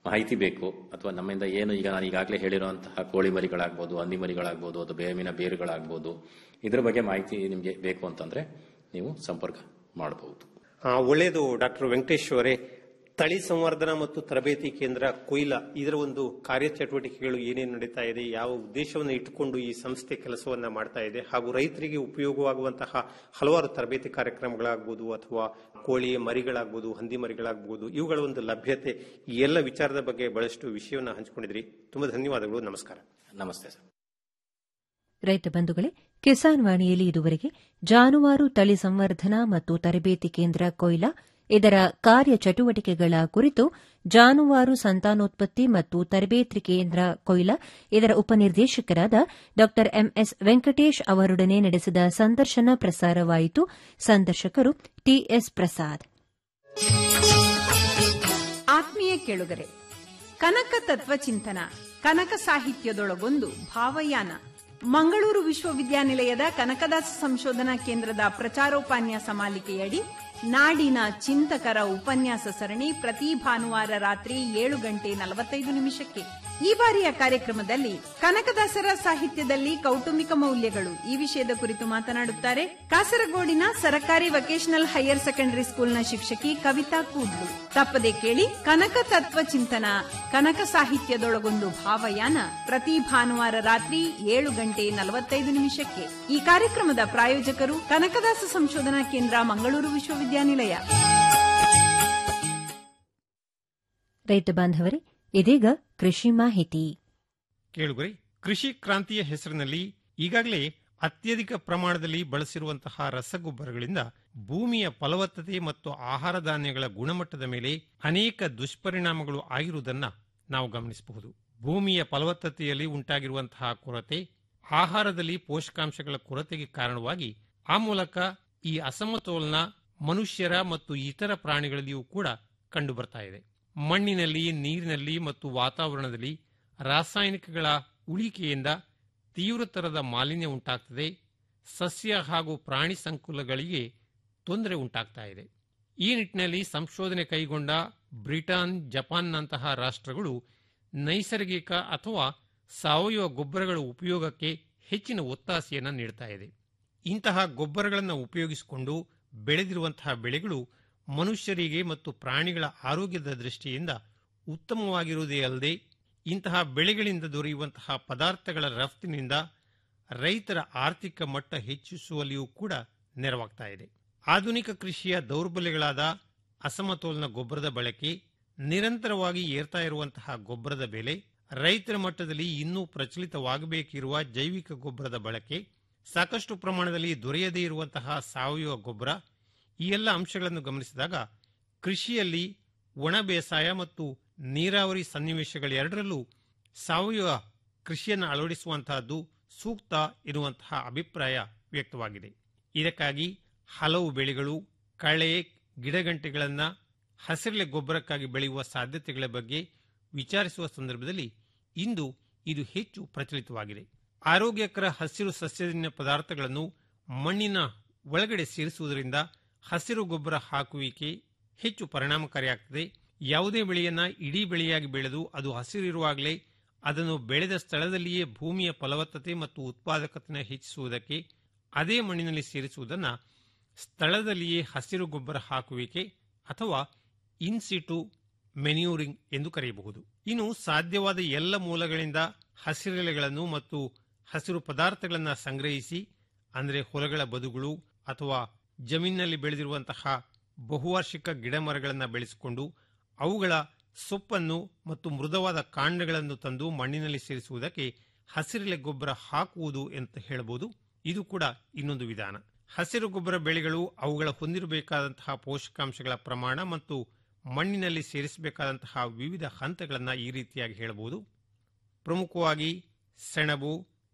ಮಾಹಿತಿ ಬೇಕು ಅಥವಾ ನಮ್ಮಿಂದ ಏನು ಈಗ ನಾನು ಈಗಾಗಲೇ ಹೇಳಿರುವಂತಹ ಕೋಳಿ ಮರಿಗಳಾಗ್ಬೋದು ಹಂದಿ ಮರಿಗಳಾಗ್ಬೋದು ಅಥವಾ ಬೇವಿನ ಬೇರುಗಳಾಗ್ಬೋದು ಇದರ ಬಗ್ಗೆ ಮಾಹಿತಿ ನಿಮಗೆ ಬೇಕು ಅಂತಂದ್ರೆ ನೀವು ಸಂಪರ್ಕ ಮಾಡಬಹುದು ಆ, ಒಳ್ಳೆಯದು ಡಾಕ್ಟರ್ ವೆಂಕಟೇಶ್ ಅವರೇ ತಳಿ ಸಂವರ್ಧನಾ ಮತ್ತು ತರಬೇತಿ ಕೇಂದ್ರ ಕೊಯ್ಲಾ ಇದರ ಒಂದು ಕಾರ್ಯಚಟುವಟಿಕೆಗಳು ಏನೇನು ನಡೀತಾ ಇದೆ ಯಾವ ಉದ್ದೇಶವನ್ನು ಇಟ್ಟುಕೊಂಡು ಈ ಸಂಸ್ಥೆ ಕೆಲಸವನ್ನ ಮಾಡ್ತಾ ಇದೆ ಹಾಗೂ ರೈತರಿಗೆ ಉಪಯೋಗವಾಗುವಂತಹ ಹಲವಾರು ತರಬೇತಿ ಕಾರ್ಯಕ್ರಮಗಳಾಗ್ಬೋದು ಅಥವಾ ಕೋಳಿ ಮರಿಗಳಾಗ್ಬೋದು ಹಂದಿ ಮರಿಗಳಾಗ್ಬೋದು ಇವುಗಳ ಒಂದು ಲಭ್ಯತೆ ಈ ಎಲ್ಲ ವಿಚಾರದ ಬಗ್ಗೆ ಬಹಳಷ್ಟು ವಿಷಯವನ್ನು ಹಂಚಿಕೊಂಡಿದ್ರಿ ತುಂಬಾ ಧನ್ಯವಾದಗಳು ನಮಸ್ಕಾರ ನಮಸ್ತೆ ಸರ್ ರೈತ ಬಂಧುಗಳೇ ಕಿಸಾನ್ ವಾಣಿಯಲ್ಲಿ ಇದುವರೆಗೆ ಜಾನುವಾರು ತಳಿ ಸಂವರ್ಧನಾ ಮತ್ತು ತರಬೇತಿ ಕೇಂದ್ರ ಕೊಯ್ಲಾ ಇದರ ಕಾರ್ಯಚಟುವಟಿಕೆಗಳ ಕುರಿತು ಜಾನುವಾರು ಸಂತಾನೋತ್ಪತ್ತಿ ಮತ್ತು ತರಬೇತಿ ಕೇಂದ್ರ ಕೊಯ್ಲಾ ಇದರ ಉಪನಿರ್ದೇಶಕರಾದ ಡಾ ಎಂಎಸ್ ವೆಂಕಟೇಶ್ ಅವರೊಡನೆ ನಡೆಸಿದ ಸಂದರ್ಶನ ಪ್ರಸಾರವಾಯಿತು ಸಂದರ್ಶಕರು ಟಿಎಸ್ ಪ್ರಸಾದ್ ಆತ್ಮೀಯ ಕೇಳುಗರೆ ಕನಕ ತತ್ವಚಿಂತನ ಕನಕ ಸಾಹಿತ್ಯದೊಳಗೊಂದು ಭಾವಯಾನ ಮಂಗಳೂರು ವಿಶ್ವವಿದ್ಯಾನಿಲಯದ ಕನಕದಾಸ ಸಂಶೋಧನಾ ಕೇಂದ್ರದ ಪ್ರಚಾರೋಪನ್ಯಾಸ ಮಾಲಿಕೆಯಡಿ ನಾಡಿನ ಚಿಂತಕರ ಉಪನ್ಯಾಸ ಸರಣಿ ಪ್ರತಿ ಭಾನುವಾರ ರಾತ್ರಿ ಏಳು ಗಂಟೆ ನಲವತ್ತೈದು ನಿಮಿಷಕ್ಕೆ ಈ ಬಾರಿಯ ಕಾರ್ಯಕ್ರಮದಲ್ಲಿ ಕನಕದಾಸರ ಸಾಹಿತ್ಯದಲ್ಲಿ ಕೌಟುಂಬಿಕ ಮೌಲ್ಯಗಳು ಈ ವಿಷಯದ ಕುರಿತು ಮಾತನಾಡುತ್ತಾರೆ ಕಾಸರಗೋಡಿನ ಸರಕಾರಿ ವೊಕೇಶನಲ್ ಹೈಯರ್ ಸೆಕೆಂಡರಿ ಸ್ಕೂಲ್ನ ಶಿಕ್ಷಕಿ ಕವಿತಾ ಕೂಡ್ಲು ತಪ್ಪದೆ ಕೇಳಿ ಕನಕ ತತ್ವ ಚಿಂತನ ಕನಕ ಸಾಹಿತ್ಯದೊಳಗೊಂದು ಭಾವಯಾನ ಪ್ರತಿ ಭಾನುವಾರ ರಾತ್ರಿ ಏಳು ಗಂಟೆ ನಲವತ್ತೈದು ನಿಮಿಷಕ್ಕೆ ಈ ಕಾರ್ಯಕ್ರಮದ ಪ್ರಾಯೋಜಕರು ಕನಕದಾಸ ಸಂಶೋಧನಾ ಕೇಂದ್ರ ಮಂಗಳೂರು ವಿಶ್ವವಿದ್ಯಾನಿಲಯ ರೈತ ಬಾಂಧವರೇ ಇದೀಗ ಕೃಷಿ ಮಾಹಿತಿ ಕೇಳುಗರೆ ಕೃಷಿ ಕ್ರಾಂತಿಯ ಹೆಸರಿನಲ್ಲಿ ಈಗಾಗಲೇ ಅತ್ಯಧಿಕ ಪ್ರಮಾಣದಲ್ಲಿ ಬಳಸಿರುವಂತಹ ರಸಗೊಬ್ಬರಗಳಿಂದ ಭೂಮಿಯ ಫಲವತ್ತತೆ ಮತ್ತು ಆಹಾರ ಧಾನ್ಯಗಳ ಗುಣಮಟ್ಟದ ಮೇಲೆ ಅನೇಕ ದುಷ್ಪರಿಣಾಮಗಳು ಆಗಿರುವುದನ್ನು ನಾವು ಗಮನಿಸಬಹುದು ಭೂಮಿಯ ಫಲವತ್ತತೆಯಲ್ಲಿ ಉಂಟಾಗಿರುವಂತಹ ಕೊರತೆ ಆಹಾರದಲ್ಲಿ ಪೋಷಕಾಂಶಗಳ ಕೊರತೆಗೆ ಕಾರಣವಾಗಿ ಆ ಮೂಲಕ ಈ ಅಸಮತೋಲನ ಮನುಷ್ಯರ ಮತ್ತು ಇತರ ಪ್ರಾಣಿಗಳಲ್ಲಿಯೂ ಕೂಡ ಕಂಡುಬರ್ತಾ ಇದೆ ಮಣ್ಣಿನಲ್ಲಿ ನೀರಿನಲ್ಲಿ ಮತ್ತು ವಾತಾವರಣದಲ್ಲಿ ರಾಸಾಯನಿಕಗಳ ಉಳಿಕೆಯಿಂದ ತೀವ್ರತರದ ಮಾಲಿನ್ಯ ಉಂಟಾಗ್ತದೆ ಸಸ್ಯ ಹಾಗೂ ಪ್ರಾಣಿ ಸಂಕುಲಗಳಿಗೆ ತೊಂದರೆ ಉಂಟಾಗ್ತಾ ಇದೆ ಈ ನಿಟ್ಟಿನಲ್ಲಿ ಸಂಶೋಧನೆ ಕೈಗೊಂಡ ಬ್ರಿಟನ್ ಜಪಾನ್ನಂತಹ ರಾಷ್ಟ್ರಗಳು ನೈಸರ್ಗಿಕ ಅಥವಾ ಸಾವಯವ ಗೊಬ್ಬರಗಳ ಉಪಯೋಗಕ್ಕೆ ಹೆಚ್ಚಿನ ಒತ್ತಾಸೆಯನ್ನು ನೀಡ್ತಾ ಇದೆ ಇಂತಹ ಗೊಬ್ಬರಗಳನ್ನು ಉಪಯೋಗಿಸಿಕೊಂಡು ಬೆಳೆದಿರುವಂತಹ ಬೆಳೆಗಳು ಮನುಷ್ಯರಿಗೆ ಮತ್ತು ಪ್ರಾಣಿಗಳ ಆರೋಗ್ಯದ ದೃಷ್ಟಿಯಿಂದ ಉತ್ತಮವಾಗಿರುವುದೇ ಅಲ್ಲದೆ ಇಂತಹ ಬೆಳೆಗಳಿಂದ ದೊರೆಯುವಂತಹ ಪದಾರ್ಥಗಳ ರಫ್ತಿನಿಂದ ರೈತರ ಆರ್ಥಿಕ ಮಟ್ಟ ಹೆಚ್ಚಿಸುವಲ್ಲಿಯೂ ಕೂಡ ನೆರವಾಗ್ತಾ ಇದೆ ಆಧುನಿಕ ಕೃಷಿಯ ದೌರ್ಬಲ್ಯಗಳಾದ ಅಸಮತೋಲನ ಗೊಬ್ಬರದ ಬಳಕೆ ನಿರಂತರವಾಗಿ ಏರ್ತಾ ಇರುವಂತಹ ಗೊಬ್ಬರದ ಬೆಲೆ ರೈತರ ಮಟ್ಟದಲ್ಲಿ ಇನ್ನೂ ಪ್ರಚಲಿತವಾಗಬೇಕಿರುವ ಜೈವಿಕ ಗೊಬ್ಬರದ ಬಳಕೆ ಸಾಕಷ್ಟು ಪ್ರಮಾಣದಲ್ಲಿ ದೊರೆಯದೇ ಇರುವಂತಹ ಸಾವಯವ ಗೊಬ್ಬರ ಈ ಎಲ್ಲ ಅಂಶಗಳನ್ನು ಗಮನಿಸಿದಾಗ ಕೃಷಿಯಲ್ಲಿ ಒಣ ಬೇಸಾಯ ಮತ್ತು ನೀರಾವರಿ ಸನ್ನಿವೇಶಗಳೆರಡರಲ್ಲೂ ಸಾವಯವ ಕೃಷಿಯನ್ನು ಅಳವಡಿಸುವಂತಹದ್ದು ಸೂಕ್ತ ಎನ್ನುವಂತಹ ಅಭಿಪ್ರಾಯ ವ್ಯಕ್ತವಾಗಿದೆ ಇದಕ್ಕಾಗಿ ಹಲವು ಬೆಳೆಗಳು ಕಳೆ ಗಿಡಗಂಟೆಗಳನ್ನು ಹಸಿರೆಲೆ ಗೊಬ್ಬರಕ್ಕಾಗಿ ಬೆಳೆಯುವ ಸಾಧ್ಯತೆಗಳ ಬಗ್ಗೆ ವಿಚಾರಿಸುವ ಸಂದರ್ಭದಲ್ಲಿ ಇಂದು ಇದು ಹೆಚ್ಚು ಪ್ರಚಲಿತವಾಗಿದೆ ಆರೋಗ್ಯಕರ ಹಸಿರು ಸಸ್ಯಜನ್ಯ ಪದಾರ್ಥಗಳನ್ನು ಮಣ್ಣಿನ ಒಳಗಡೆ ಸೇರಿಸುವುದರಿಂದ ಹಸಿರು ಗೊಬ್ಬರ ಹಾಕುವಿಕೆ ಹೆಚ್ಚು ಪರಿಣಾಮಕಾರಿಯಾಗ್ತದೆ ಯಾವುದೇ ಬೆಳೆಯನ್ನ ಇಡೀ ಬೆಳೆಯಾಗಿ ಬೆಳೆದು ಅದು ಹಸಿರಿರುವಾಗಲೇ ಅದನ್ನು ಬೆಳೆದ ಸ್ಥಳದಲ್ಲಿಯೇ ಭೂಮಿಯ ಫಲವತ್ತತೆ ಮತ್ತು ಉತ್ಪಾದಕತೆಯನ್ನು ಹೆಚ್ಚಿಸುವುದಕ್ಕೆ ಅದೇ ಮಣ್ಣಿನಲ್ಲಿ ಸೇರಿಸುವುದನ್ನು ಸ್ಥಳದಲ್ಲಿಯೇ ಹಸಿರು ಗೊಬ್ಬರ ಹಾಕುವಿಕೆ ಅಥವಾ ಇನ್ಸಿಟು ಮೆನ್ಯೂರಿಂಗ್ ಎಂದು ಕರೆಯಬಹುದು ಇನ್ನು ಸಾಧ್ಯವಾದ ಎಲ್ಲ ಮೂಲಗಳಿಂದ ಹಸಿರೆಲೆಗಳನ್ನು ಮತ್ತು ಹಸಿರು ಪದಾರ್ಥಗಳನ್ನು ಸಂಗ್ರಹಿಸಿ ಅಂದರೆ ಹೊಲಗಳ ಬದುಗಳು ಅಥವಾ ಜಮೀನಿನಲ್ಲಿ ಬೆಳೆದಿರುವಂತಹ ಬಹುವಾರ್ಷಿಕ ಗಿಡ ಮರಗಳನ್ನು ಬೆಳೆಸಿಕೊಂಡು ಅವುಗಳ ಸೊಪ್ಪನ್ನು ಮತ್ತು ಮೃದುವಾದ ಕಾಂಡಗಳನ್ನು ತಂದು ಮಣ್ಣಿನಲ್ಲಿ ಸೇರಿಸುವುದಕ್ಕೆ ಹಸಿರೆಲೆ ಗೊಬ್ಬರ ಹಾಕುವುದು ಅಂತ ಹೇಳಬಹುದು ಇದು ಕೂಡ ಇನ್ನೊಂದು ವಿಧಾನ ಹಸಿರು ಗೊಬ್ಬರ ಬೆಳೆಗಳು ಅವುಗಳ ಹೊಂದಿರಬೇಕಾದಂತಹ ಪೋಷಕಾಂಶಗಳ ಪ್ರಮಾಣ ಮತ್ತು ಮಣ್ಣಿನಲ್ಲಿ ಸೇರಿಸಬೇಕಾದಂತಹ ವಿವಿಧ ಹಂತಗಳನ್ನು ಈ ರೀತಿಯಾಗಿ ಹೇಳಬಹುದು ಪ್ರಮುಖವಾಗಿ ಸೆಣಬು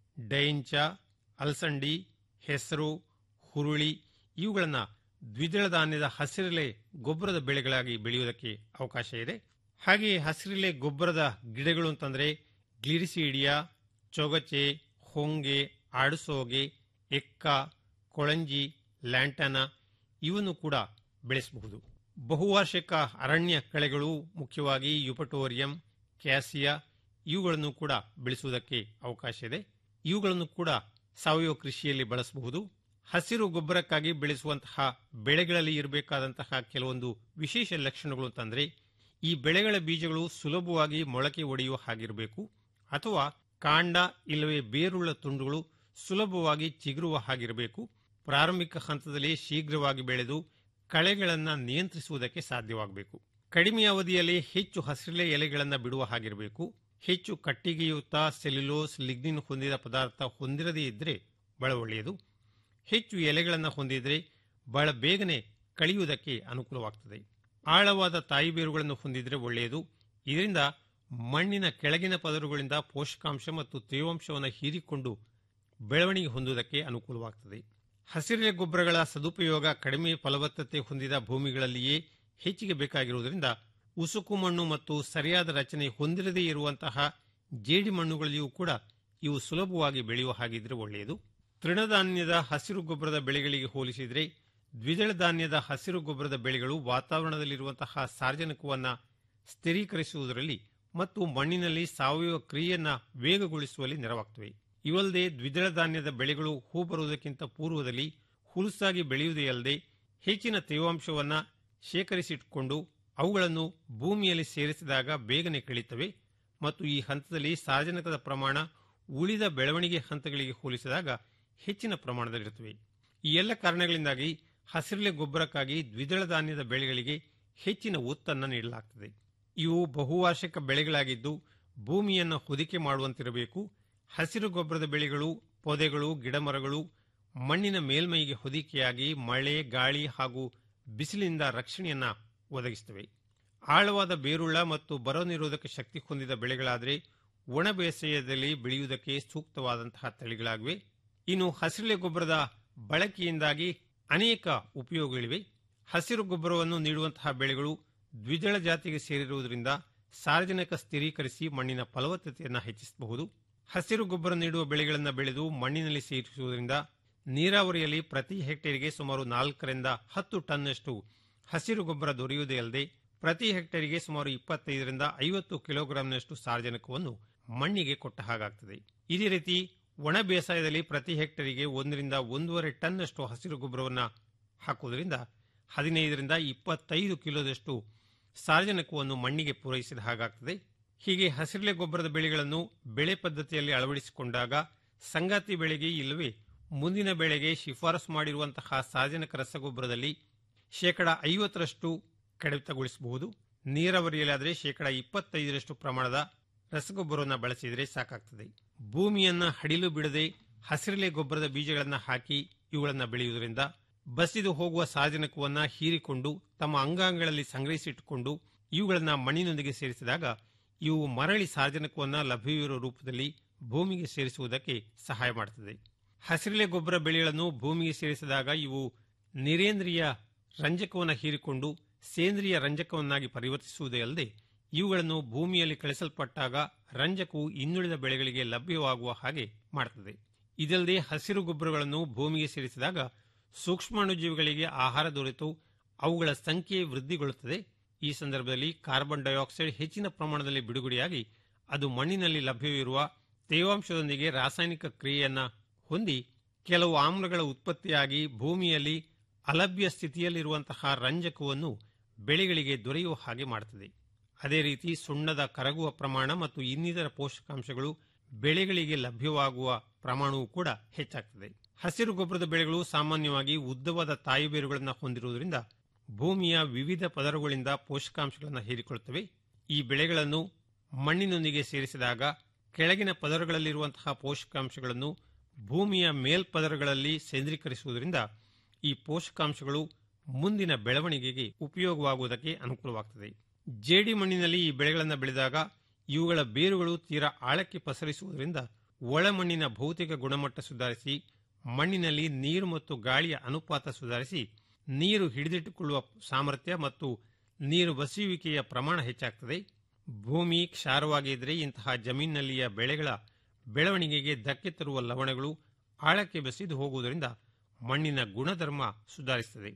ಡೈಂಚ ಅಲಸಂಡಿ ಹೆಸರು ಹುರುಳಿ ಇವುಗಳನ್ನು ದ್ವಿದಳ ಧಾನ್ಯದ ಹಸಿರೆಲೆ ಗೊಬ್ಬರದ ಬೆಳೆಗಳಾಗಿ ಬೆಳೆಯುವುದಕ್ಕೆ ಅವಕಾಶ ಇದೆ ಹಾಗೆಯೇ ಹಸಿರೆಲೆ ಗೊಬ್ಬರದ ಗಿಡಗಳು ಅಂತಂದರೆ ಗ್ಲಿರಿಸೀಡಿಯಾ ಚೊಗಚೆ ಹೊಂಗೆ ಆಡುಸೋಗೆ ಎಕ್ಕ ಕೊಳಂಜಿ ಲ್ಯಾಂಟನ ಇವನ್ನು ಕೂಡ ಬೆಳೆಸಬಹುದು ಬಹುವಾರ್ಷಿಕ ಅರಣ್ಯ ಕಳೆಗಳು ಮುಖ್ಯವಾಗಿ ಯುಪಟೋರಿಯಂ ಕ್ಯಾಸಿಯಾ ಇವುಗಳನ್ನು ಕೂಡ ಬೆಳೆಸುವುದಕ್ಕೆ ಅವಕಾಶ ಇದೆ ಇವುಗಳನ್ನು ಕೂಡ ಸಾವಯವ ಕೃಷಿಯಲ್ಲಿ ಬಳಸಬಹುದು ಹಸಿರು ಗೊಬ್ಬರಕ್ಕಾಗಿ ಬೆಳೆಸುವಂತಹ ಬೆಳೆಗಳಲ್ಲಿ ಇರಬೇಕಾದಂತಹ ಕೆಲವೊಂದು ವಿಶೇಷ ಲಕ್ಷಣಗಳು ಅಂತಂದ್ರೆ ಈ ಬೆಳೆಗಳ ಬೀಜಗಳು ಸುಲಭವಾಗಿ ಮೊಳಕೆ ಒಡೆಯುವ ಹಾಗಿರಬೇಕು ಅಥವಾ ಕಾಂಡ ಇಲ್ಲವೇ ಬೇರುಳ್ಳ ತುಂಡುಗಳು ಸುಲಭವಾಗಿ ಚಿಗುರುವ ಹಾಗಿರಬೇಕು ಪ್ರಾರಂಭಿಕ ಹಂತದಲ್ಲಿ ಶೀಘ್ರವಾಗಿ ಬೆಳೆದು ಕಳೆಗಳನ್ನು ನಿಯಂತ್ರಿಸುವುದಕ್ಕೆ ಸಾಧ್ಯವಾಗಬೇಕು ಕಡಿಮೆ ಅವಧಿಯಲ್ಲಿ ಹೆಚ್ಚು ಹಸಿರೆಲೆ ಎಲೆಗಳನ್ನು ಬಿಡುವ ಹಾಗಿರಬೇಕು ಹೆಚ್ಚು ಕಟ್ಟಿಗೆಯುಕ್ತ ಸೆಲ್ಯುಲೋಸ್ ಲಿಗ್ನಿನ್ ಹೊಂದಿದ ಪದಾರ್ಥ ಹೊಂದಿರದೇ ಇದ್ದರೆ ಬಹಳ ಒಳ್ಳೆಯದು ಹೆಚ್ಚು ಎಲೆಗಳನ್ನು ಹೊಂದಿದರೆ ಬಹಳ ಬೇಗನೆ ಕಳೆಯುವುದಕ್ಕೆ ಅನುಕೂಲವಾಗ್ತದೆ ಆಳವಾದ ತಾಯಿ ಬೇರುಗಳನ್ನು ಹೊಂದಿದರೆ ಒಳ್ಳೆಯದು ಇದರಿಂದ ಮಣ್ಣಿನ ಕೆಳಗಿನ ಪದರುಗಳಿಂದ ಪೋಷಕಾಂಶ ಮತ್ತು ತೇವಾಂಶವನ್ನು ಹೀರಿಕೊಂಡು ಬೆಳವಣಿಗೆ ಹೊಂದುವುದಕ್ಕೆ ಅನುಕೂಲವಾಗ್ತದೆ ಹಸಿರೆಲೆ ಗೊಬ್ಬರಗಳ ಸದುಪಯೋಗ ಕಡಿಮೆ ಫಲವತ್ತತೆ ಹೊಂದಿದ ಭೂಮಿಗಳಲ್ಲಿಯೇ ಹೆಚ್ಚಿಗೆ ಬೇಕಾಗಿರುವುದರಿಂದ ಉಸುಕು ಮಣ್ಣು ಮತ್ತು ಸರಿಯಾದ ರಚನೆ ಹೊಂದಿರದೇ ಇರುವಂತಹ ಜೇಡಿ ಮಣ್ಣುಗಳಲ್ಲಿಯೂ ಕೂಡ ಇವು ಸುಲಭವಾಗಿ ಬೆಳೆಯುವ ಹಾಗಿದ್ರೆ ಒಳ್ಳೆಯದು ತೃಣಧಾನ್ಯದ ಹಸಿರು ಗೊಬ್ಬರದ ಬೆಳೆಗಳಿಗೆ ಹೋಲಿಸಿದರೆ ದ್ವಿದಳ ಧಾನ್ಯದ ಹಸಿರು ಗೊಬ್ಬರದ ಬೆಳೆಗಳು ವಾತಾವರಣದಲ್ಲಿರುವಂತಹ ಸಾರ್ವಜನಿಕವನ್ನ ಸ್ಥಿರೀಕರಿಸುವುದರಲ್ಲಿ ಮತ್ತು ಮಣ್ಣಿನಲ್ಲಿ ಸಾವಯವ ಕ್ರಿಯೆಯನ್ನ ವೇಗಗೊಳಿಸುವಲ್ಲಿ ನೆರವಾಗ್ತವೆ ಇವಲ್ಲದೆ ದ್ವಿದಳ ಧಾನ್ಯದ ಬೆಳೆಗಳು ಹೂ ಬರುವುದಕ್ಕಿಂತ ಪೂರ್ವದಲ್ಲಿ ಹುಲುಸಾಗಿ ಬೆಳೆಯುವುದೇ ಅಲ್ಲದೆ ಹೆಚ್ಚಿನ ತೇವಾಂಶವನ್ನ ಶೇಖರಿಸಿಟ್ಟುಕೊಂಡು ಅವುಗಳನ್ನು ಭೂಮಿಯಲ್ಲಿ ಸೇರಿಸಿದಾಗ ಬೇಗನೆ ಕಳೀತವೆ ಮತ್ತು ಈ ಹಂತದಲ್ಲಿ ಸಾರ್ವಜನಿಕದ ಪ್ರಮಾಣ ಉಳಿದ ಬೆಳವಣಿಗೆ ಹಂತಗಳಿಗೆ ಹೋಲಿಸಿದಾಗ ಹೆಚ್ಚಿನ ಪ್ರಮಾಣದಲ್ಲಿರುತ್ತವೆ ಈ ಎಲ್ಲ ಕಾರಣಗಳಿಂದಾಗಿ ಹಸಿರೆಲೆ ಗೊಬ್ಬರಕ್ಕಾಗಿ ದ್ವಿದಳ ಧಾನ್ಯದ ಬೆಳೆಗಳಿಗೆ ಹೆಚ್ಚಿನ ಒತ್ತನ್ನು ನೀಡಲಾಗ್ತದೆ ಇವು ಬಹುವಾರ್ಷಿಕ ಬೆಳೆಗಳಾಗಿದ್ದು ಭೂಮಿಯನ್ನು ಹೊದಿಕೆ ಮಾಡುವಂತಿರಬೇಕು ಹಸಿರು ಗೊಬ್ಬರದ ಬೆಳೆಗಳು ಪೊದೆಗಳು ಗಿಡಮರಗಳು ಮಣ್ಣಿನ ಮೇಲ್ಮೈಗೆ ಹೊದಿಕೆಯಾಗಿ ಮಳೆ ಗಾಳಿ ಹಾಗೂ ಬಿಸಿಲಿನಿಂದ ರಕ್ಷಣೆಯನ್ನ ಒದಗಿಸುತ್ತವೆ ಆಳವಾದ ಬೇರುಳ್ಳ ಮತ್ತು ಬರ ನಿರೋಧಕ ಶಕ್ತಿ ಹೊಂದಿದ ಬೆಳೆಗಳಾದರೆ ಒಣ ಬೇಸಾಯದಲ್ಲಿ ಬೆಳೆಯುವುದಕ್ಕೆ ಸೂಕ್ತವಾದಂತಹ ತಳಿಗಳಾಗಿವೆ ಇನ್ನು ಹಸಿರೆಲೆ ಗೊಬ್ಬರದ ಬಳಕೆಯಿಂದಾಗಿ ಅನೇಕ ಉಪಯೋಗಗಳಿವೆ ಹಸಿರು ಗೊಬ್ಬರವನ್ನು ನೀಡುವಂತಹ ಬೆಳೆಗಳು ದ್ವಿದಳ ಜಾತಿಗೆ ಸೇರಿರುವುದರಿಂದ ಸಾರ್ವಜನಿಕ ಸ್ಥಿರೀಕರಿಸಿ ಮಣ್ಣಿನ ಫಲವತ್ತತೆಯನ್ನು ಹೆಚ್ಚಿಸಬಹುದು ಹಸಿರು ಗೊಬ್ಬರ ನೀಡುವ ಬೆಳೆಗಳನ್ನು ಬೆಳೆದು ಮಣ್ಣಿನಲ್ಲಿ ಸೇರಿಸುವುದರಿಂದ ನೀರಾವರಿಯಲ್ಲಿ ಪ್ರತಿ ಹೆಕ್ಟೇರ್ಗೆ ಸುಮಾರು ನಾಲ್ಕರಿಂದ ಹತ್ತು ಟನ್ನಷ್ಟು ಹಸಿರು ಗೊಬ್ಬರ ದೊರೆಯುವುದೇ ಅಲ್ಲದೆ ಪ್ರತಿ ಹೆಕ್ಟೇರ್ಗೆ ಸುಮಾರು ಇಪ್ಪತ್ತೈದರಿಂದ ಐವತ್ತು ಕಿಲೋಗ್ರಾಂನಷ್ಟು ಸಾರ್ವಜನಿಕವನ್ನು ಮಣ್ಣಿಗೆ ಕೊಟ್ಟ ಹಾಗಾಗ್ತದೆ ಇದೇ ರೀತಿ ಒಣ ಬೇಸಾಯದಲ್ಲಿ ಪ್ರತಿ ಹೆಕ್ಟೇರಿಗೆ ಒಂದರಿಂದ ಒಂದೂವರೆ ಟನ್ನಷ್ಟು ಹಸಿರು ಗೊಬ್ಬರವನ್ನು ಹಾಕುವುದರಿಂದ ಹದಿನೈದರಿಂದ ಇಪ್ಪತ್ತೈದು ಕಿಲೋದಷ್ಟು ಸಾರ್ವಜನಿಕವನ್ನು ಮಣ್ಣಿಗೆ ಪೂರೈಸಿದ ಹಾಗಾಗ್ತದೆ ಹೀಗೆ ಹಸಿರೆಲೆ ಗೊಬ್ಬರದ ಬೆಳೆಗಳನ್ನು ಬೆಳೆ ಪದ್ಧತಿಯಲ್ಲಿ ಅಳವಡಿಸಿಕೊಂಡಾಗ ಸಂಗಾತಿ ಬೆಳೆಗೆ ಇಲ್ಲವೇ ಮುಂದಿನ ಬೆಳೆಗೆ ಶಿಫಾರಸು ಮಾಡಿರುವಂತಹ ಸಾರ್ವಜನಿಕ ರಸಗೊಬ್ಬರದಲ್ಲಿ ಶೇಕಡ ಐವತ್ತರಷ್ಟು ಕಡಿತಗೊಳಿಸಬಹುದು ನೀರಾವರಿಯಲ್ಲಾದರೆ ಶೇಕಡ ಇಪ್ಪತ್ತೈದರಷ್ಟು ಪ್ರಮಾಣದ ರಸಗೊಬ್ಬರವನ್ನು ಬಳಸಿದರೆ ಸಾಕಾಗ್ತದೆ ಭೂಮಿಯನ್ನ ಹಡಿಲು ಬಿಡದೆ ಹಸಿರೆಲೆ ಗೊಬ್ಬರದ ಬೀಜಗಳನ್ನು ಹಾಕಿ ಇವುಗಳನ್ನು ಬೆಳೆಯುವುದರಿಂದ ಬಸಿದು ಹೋಗುವ ಸಾರ್ವಜನಿಕವನ್ನ ಹೀರಿಕೊಂಡು ತಮ್ಮ ಅಂಗಾಂಗಗಳಲ್ಲಿ ಸಂಗ್ರಹಿಸಿಟ್ಟುಕೊಂಡು ಇವುಗಳನ್ನು ಮಣ್ಣಿನೊಂದಿಗೆ ಸೇರಿಸಿದಾಗ ಇವು ಮರಳಿ ಸಾರ್ವಜನಿಕವನ್ನ ಲಭ್ಯವಿರುವ ರೂಪದಲ್ಲಿ ಭೂಮಿಗೆ ಸೇರಿಸುವುದಕ್ಕೆ ಸಹಾಯ ಮಾಡುತ್ತದೆ ಹಸಿರೆಲೆ ಗೊಬ್ಬರ ಬೆಳೆಗಳನ್ನು ಭೂಮಿಗೆ ಸೇರಿಸಿದಾಗ ಇವು ನಿರೇಂದ್ರಿಯ ರಂಜಕವನ್ನು ಹೀರಿಕೊಂಡು ಸೇಂದ್ರಿಯ ರಂಜಕವನ್ನಾಗಿ ಪರಿವರ್ತಿಸುವುದೇ ಅಲ್ಲದೆ ಇವುಗಳನ್ನು ಭೂಮಿಯಲ್ಲಿ ಕಳಿಸಲ್ಪಟ್ಟಾಗ ರಂಜಕವು ಇನ್ನುಳಿದ ಬೆಳೆಗಳಿಗೆ ಲಭ್ಯವಾಗುವ ಹಾಗೆ ಮಾಡುತ್ತದೆ ಇದಲ್ಲದೆ ಹಸಿರು ಗೊಬ್ಬರಗಳನ್ನು ಭೂಮಿಗೆ ಸೇರಿಸಿದಾಗ ಸೂಕ್ಷ್ಮಾಣುಜೀವಿಗಳಿಗೆ ಆಹಾರ ದೊರೆತು ಅವುಗಳ ಸಂಖ್ಯೆ ವೃದ್ಧಿಗೊಳ್ಳುತ್ತದೆ ಈ ಸಂದರ್ಭದಲ್ಲಿ ಕಾರ್ಬನ್ ಡೈಆಕ್ಸೈಡ್ ಹೆಚ್ಚಿನ ಪ್ರಮಾಣದಲ್ಲಿ ಬಿಡುಗಡೆಯಾಗಿ ಅದು ಮಣ್ಣಿನಲ್ಲಿ ಲಭ್ಯವಿರುವ ತೇವಾಂಶದೊಂದಿಗೆ ರಾಸಾಯನಿಕ ಕ್ರಿಯೆಯನ್ನ ಹೊಂದಿ ಕೆಲವು ಆಮ್ಲಗಳ ಉತ್ಪತ್ತಿಯಾಗಿ ಭೂಮಿಯಲ್ಲಿ ಅಲಭ್ಯ ಸ್ಥಿತಿಯಲ್ಲಿರುವಂತಹ ರಂಜಕವನ್ನು ಬೆಳೆಗಳಿಗೆ ದೊರೆಯುವ ಹಾಗೆ ಮಾಡುತ್ತದೆ ಅದೇ ರೀತಿ ಸುಣ್ಣದ ಕರಗುವ ಪ್ರಮಾಣ ಮತ್ತು ಇನ್ನಿತರ ಪೋಷಕಾಂಶಗಳು ಬೆಳೆಗಳಿಗೆ ಲಭ್ಯವಾಗುವ ಪ್ರಮಾಣವೂ ಕೂಡ ಹೆಚ್ಚಾಗ್ತದೆ ಹಸಿರು ಗೊಬ್ಬರದ ಬೆಳೆಗಳು ಸಾಮಾನ್ಯವಾಗಿ ಉದ್ದವಾದ ತಾಯಿ ಬೇರುಗಳನ್ನು ಹೊಂದಿರುವುದರಿಂದ ಭೂಮಿಯ ವಿವಿಧ ಪದರಗಳಿಂದ ಪೋಷಕಾಂಶಗಳನ್ನು ಹೀರಿಕೊಳ್ಳುತ್ತವೆ ಈ ಬೆಳೆಗಳನ್ನು ಮಣ್ಣಿನೊಂದಿಗೆ ಸೇರಿಸಿದಾಗ ಕೆಳಗಿನ ಪದರಗಳಲ್ಲಿರುವಂತಹ ಪೋಷಕಾಂಶಗಳನ್ನು ಭೂಮಿಯ ಮೇಲ್ಪದರಗಳಲ್ಲಿ ಕೇಂದ್ರೀಕರಿಸುವುದರಿಂದ ಈ ಪೋಷಕಾಂಶಗಳು ಮುಂದಿನ ಬೆಳವಣಿಗೆಗೆ ಉಪಯೋಗವಾಗುವುದಕ್ಕೆ ಅನುಕೂಲವಾಗುತ್ತದೆ ಜೇಡಿ ಮಣ್ಣಿನಲ್ಲಿ ಈ ಬೆಳೆಗಳನ್ನು ಬೆಳೆದಾಗ ಇವುಗಳ ಬೇರುಗಳು ತೀರಾ ಆಳಕ್ಕೆ ಪಸರಿಸುವುದರಿಂದ ಒಳಮಣ್ಣಿನ ಭೌತಿಕ ಗುಣಮಟ್ಟ ಸುಧಾರಿಸಿ ಮಣ್ಣಿನಲ್ಲಿ ನೀರು ಮತ್ತು ಗಾಳಿಯ ಅನುಪಾತ ಸುಧಾರಿಸಿ ನೀರು ಹಿಡಿದಿಟ್ಟುಕೊಳ್ಳುವ ಸಾಮರ್ಥ್ಯ ಮತ್ತು ನೀರು ಬಸಿಯುವಿಕೆಯ ಪ್ರಮಾಣ ಹೆಚ್ಚಾಗ್ತದೆ ಭೂಮಿ ಕ್ಷಾರವಾಗಿದ್ದರೆ ಇಂತಹ ಜಮೀನಿನಲ್ಲಿಯ ಬೆಳೆಗಳ ಬೆಳವಣಿಗೆಗೆ ಧಕ್ಕೆ ತರುವ ಲವಣಗಳು ಆಳಕ್ಕೆ ಬೆಸೆದು ಹೋಗುವುದರಿಂದ ಮಣ್ಣಿನ ಗುಣಧರ್ಮ ಸುಧಾರಿಸುತ್ತದೆ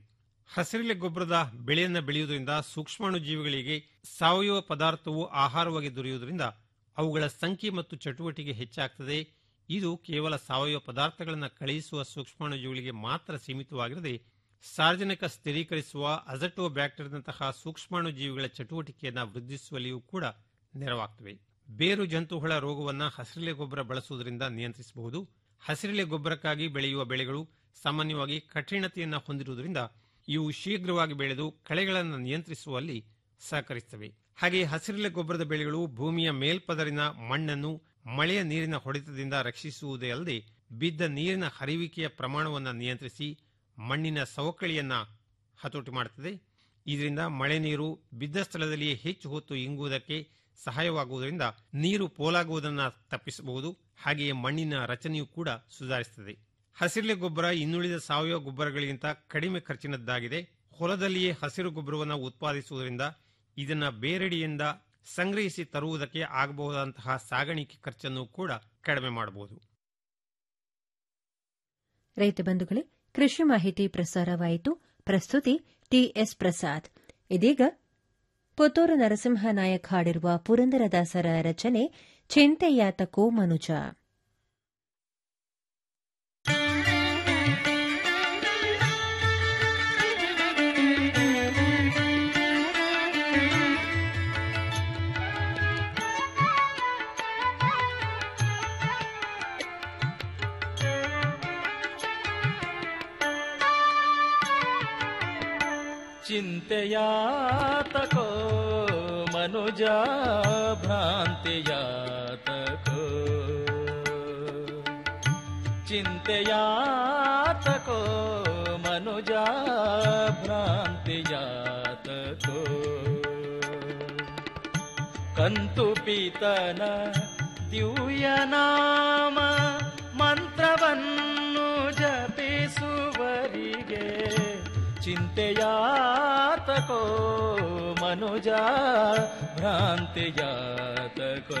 ಹಸಿರೆಲೆ ಗೊಬ್ಬರದ ಬೆಳೆಯನ್ನು ಬೆಳೆಯುವುದರಿಂದ ಸೂಕ್ಷ್ಮಾಣು ಜೀವಿಗಳಿಗೆ ಸಾವಯವ ಪದಾರ್ಥವು ಆಹಾರವಾಗಿ ದೊರೆಯುವುದರಿಂದ ಅವುಗಳ ಸಂಖ್ಯೆ ಮತ್ತು ಚಟುವಟಿಕೆ ಹೆಚ್ಚಾಗ್ತದೆ ಇದು ಕೇವಲ ಸಾವಯವ ಪದಾರ್ಥಗಳನ್ನು ಕಳುಹಿಸುವ ಸೂಕ್ಷ್ಮಾಣು ಜೀವಿಗಳಿಗೆ ಮಾತ್ರ ಸೀಮಿತವಾಗಿರದೆ ಸಾರ್ವಜನಿಕ ಸ್ಥಿರೀಕರಿಸುವ ಅಜಟೋ ಬ್ಯಾಕ್ಟೀರಿಯಾದಂತಹ ಸೂಕ್ಷ್ಮಾಣು ಜೀವಿಗಳ ಚಟುವಟಿಕೆಯನ್ನು ವೃದ್ಧಿಸುವಲ್ಲಿಯೂ ಕೂಡ ನೆರವಾಗ್ತವೆ ಬೇರು ಜಂತುಹುಳ ರೋಗವನ್ನು ಹಸಿರೆಲೆ ಗೊಬ್ಬರ ಬಳಸುವುದರಿಂದ ನಿಯಂತ್ರಿಸಬಹುದು ಹಸಿರೆಲೆ ಗೊಬ್ಬರಕ್ಕಾಗಿ ಬೆಳೆಯುವ ಬೆಳೆಗಳು ಸಾಮಾನ್ಯವಾಗಿ ಕಠಿಣತೆಯನ್ನು ಹೊಂದಿರುವುದರಿಂದ ಇವು ಶೀಘ್ರವಾಗಿ ಬೆಳೆದು ಕಳೆಗಳನ್ನು ನಿಯಂತ್ರಿಸುವಲ್ಲಿ ಸಹಕರಿಸುತ್ತವೆ ಹಾಗೆ ಹಸಿರೆಲೆ ಗೊಬ್ಬರದ ಬೆಳೆಗಳು ಭೂಮಿಯ ಮೇಲ್ಪದರಿನ ಮಣ್ಣನ್ನು ಮಳೆಯ ನೀರಿನ ಹೊಡೆತದಿಂದ ರಕ್ಷಿಸುವುದೇ ಅಲ್ಲದೆ ಬಿದ್ದ ನೀರಿನ ಹರಿವಿಕೆಯ ಪ್ರಮಾಣವನ್ನು ನಿಯಂತ್ರಿಸಿ ಮಣ್ಣಿನ ಸವಕಳಿಯನ್ನ ಹತೋಟಿ ಮಾಡುತ್ತದೆ ಇದರಿಂದ ಮಳೆ ನೀರು ಬಿದ್ದ ಸ್ಥಳದಲ್ಲಿಯೇ ಹೆಚ್ಚು ಹೊತ್ತು ಇಂಗುವುದಕ್ಕೆ ಸಹಾಯವಾಗುವುದರಿಂದ ನೀರು ಪೋಲಾಗುವುದನ್ನು ತಪ್ಪಿಸಬಹುದು ಹಾಗೆಯೇ ಮಣ್ಣಿನ ರಚನೆಯೂ ಕೂಡ ಸುಧಾರಿಸುತ್ತದೆ ಹಸಿರೆಲೆ ಗೊಬ್ಬರ ಇನ್ನುಳಿದ ಸಾವಯವ ಗೊಬ್ಬರಗಳಿಗಿಂತ ಕಡಿಮೆ ಖರ್ಚಿನದ್ದಾಗಿದೆ ಹೊಲದಲ್ಲಿಯೇ ಹಸಿರು ಗೊಬ್ಬರವನ್ನು ಉತ್ಪಾದಿಸುವುದರಿಂದ ಇದನ್ನ ಬೇರೆಡೆಯಿಂದ ಸಂಗ್ರಹಿಸಿ ತರುವುದಕ್ಕೆ ಆಗಬಹುದಾದಂತಹ ಸಾಗಾಣಿಕೆ ಖರ್ಚನ್ನು ಕೂಡ ಕಡಿಮೆ ಮಾಡಬಹುದು ರೈತ ಬಂಧುಗಳೇ ಕೃಷಿ ಮಾಹಿತಿ ಪ್ರಸಾರವಾಯಿತು ಪ್ರಸ್ತುತಿ ಟಿಎಸ್ ಪ್ರಸಾದ್ ಇದೀಗ ಪುತ್ತೂರು ನರಸಿಂಹ ನಾಯಕ್ ಹಾಡಿರುವ ಪುರಂದರದಾಸರ ರಚನೆ ಚಿಂತೆಯಾತಕೋ ಮನುಜ ಚಿಂತೆಯಾತಕೋ ಮನುಜ ಭ್ರಾಂತಿಯಾತಕೋ ಚಿಂತೆಯಾತಕೋ ಮನುಜ ಭ್ರಾಂತಿಯಾತಕೋ ಕಂತು ಪೀತನ ದಿವ್ಯನಾಮ ಮಂತ್ರವನ್ನು ಜಪಿಸುವರಿಗೆ ಚಿಂತೆಯಾತಕೋ ಮನುಜ ಭ್ರಾಂತಿಯಾತಕೋ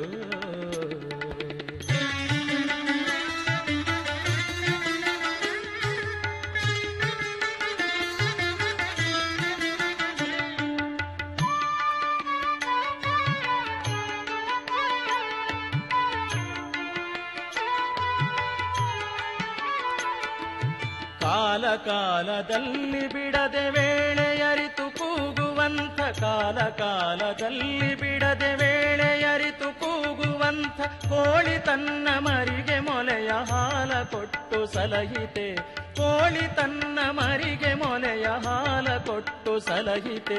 ಕಾಲ ಕಾಲದಲ್ಲಿ ಬಿಡದೆ ವೇಳೆಯರಿತು ಕೂಗುವಂಥ ಕಾಲ ಕಾಲದಲ್ಲಿ ಬಿಡದೆ ವೇಳೆಯರಿತು ಕೂಗುವಂಥ ಕೋಳಿ ತನ್ನ ಮರಿಗೆ ಮೊಲೆಯ ಹಾಲ ಕೊಟ್ಟು ಸಲಹಿತೆ ಕೋಳಿ ತನ್ನ ಮರಿಗೆ ಮೊಲೆಯ ಹಾಲ ಕೊಟ್ಟು ಸಲಹಿತೆ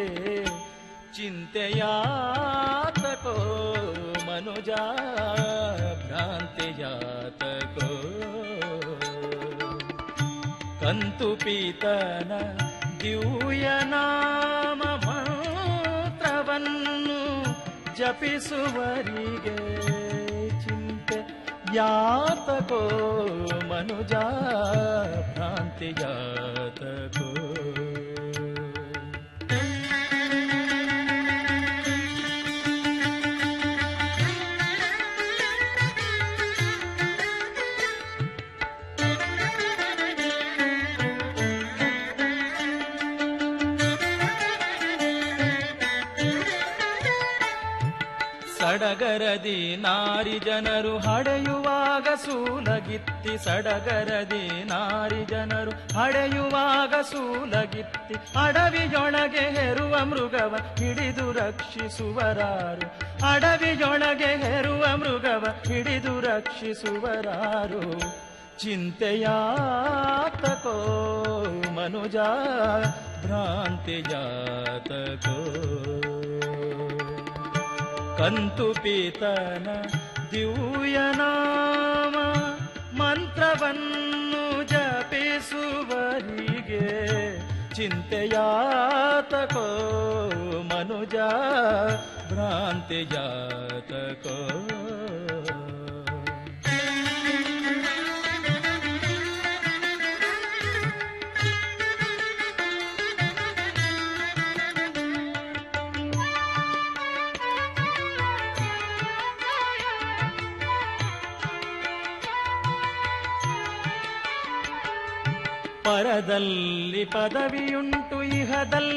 ಚಿಂತೆಯಾತಕೋ ಮನುಜ ಭ್ರಾಂತಿಯಾತಕೋ ಕಂತು ಪೀತನ ದಿವ್ಯನಾಮ ಮಂತ್ರವನ್ನು ಜಪಿಸುವರಿಗೆ ಚಿಂತೆ ಯಾತಕೋ ಮನುಜ ಭ್ರಾಂತಿಯಾತಕೋ ಸಡಗರದಿ ನಾರಿ ಜನರು ಹಡೆಯುವಾಗ ಸೂಲಗಿತ್ತಿ ಸಡಗರದಿ ನಾರಿ ಜನರು ಹಡೆಯುವಾಗ ಸೂಲಗಿತ್ತಿ ಅಡವಿಯೊಳಗೆ ಹೆರುವ ಮೃಗವ ಹಿಡಿದು ರಕ್ಷಿಸುವರಾರು ಅಡವಿಯೊಳಗೆ ಹೆರುವ ಮೃಗವ ಹಿಡಿದು ರಕ್ಷಿಸುವರಾರು ಚಿಂತೆಯಾತಕೋ ಮನುಜ ಭ್ರಾಂತಿಯಾತಕೋ ಕಂತು ಪೀತನ ದಿವ್ಯನಾಮ ಮಂತ್ರವನ್ನು ಜಪಿಸುವರಿಗೆ ಚಿಂತೆಯಾತಕೋ ಮನುಜ ಭ್ರಾಂತಿಯಾತಕೋ ಪರದಲ್ಲಿ ಪದವಿಯುಂಟು ಇಹದಲ್ಲಿ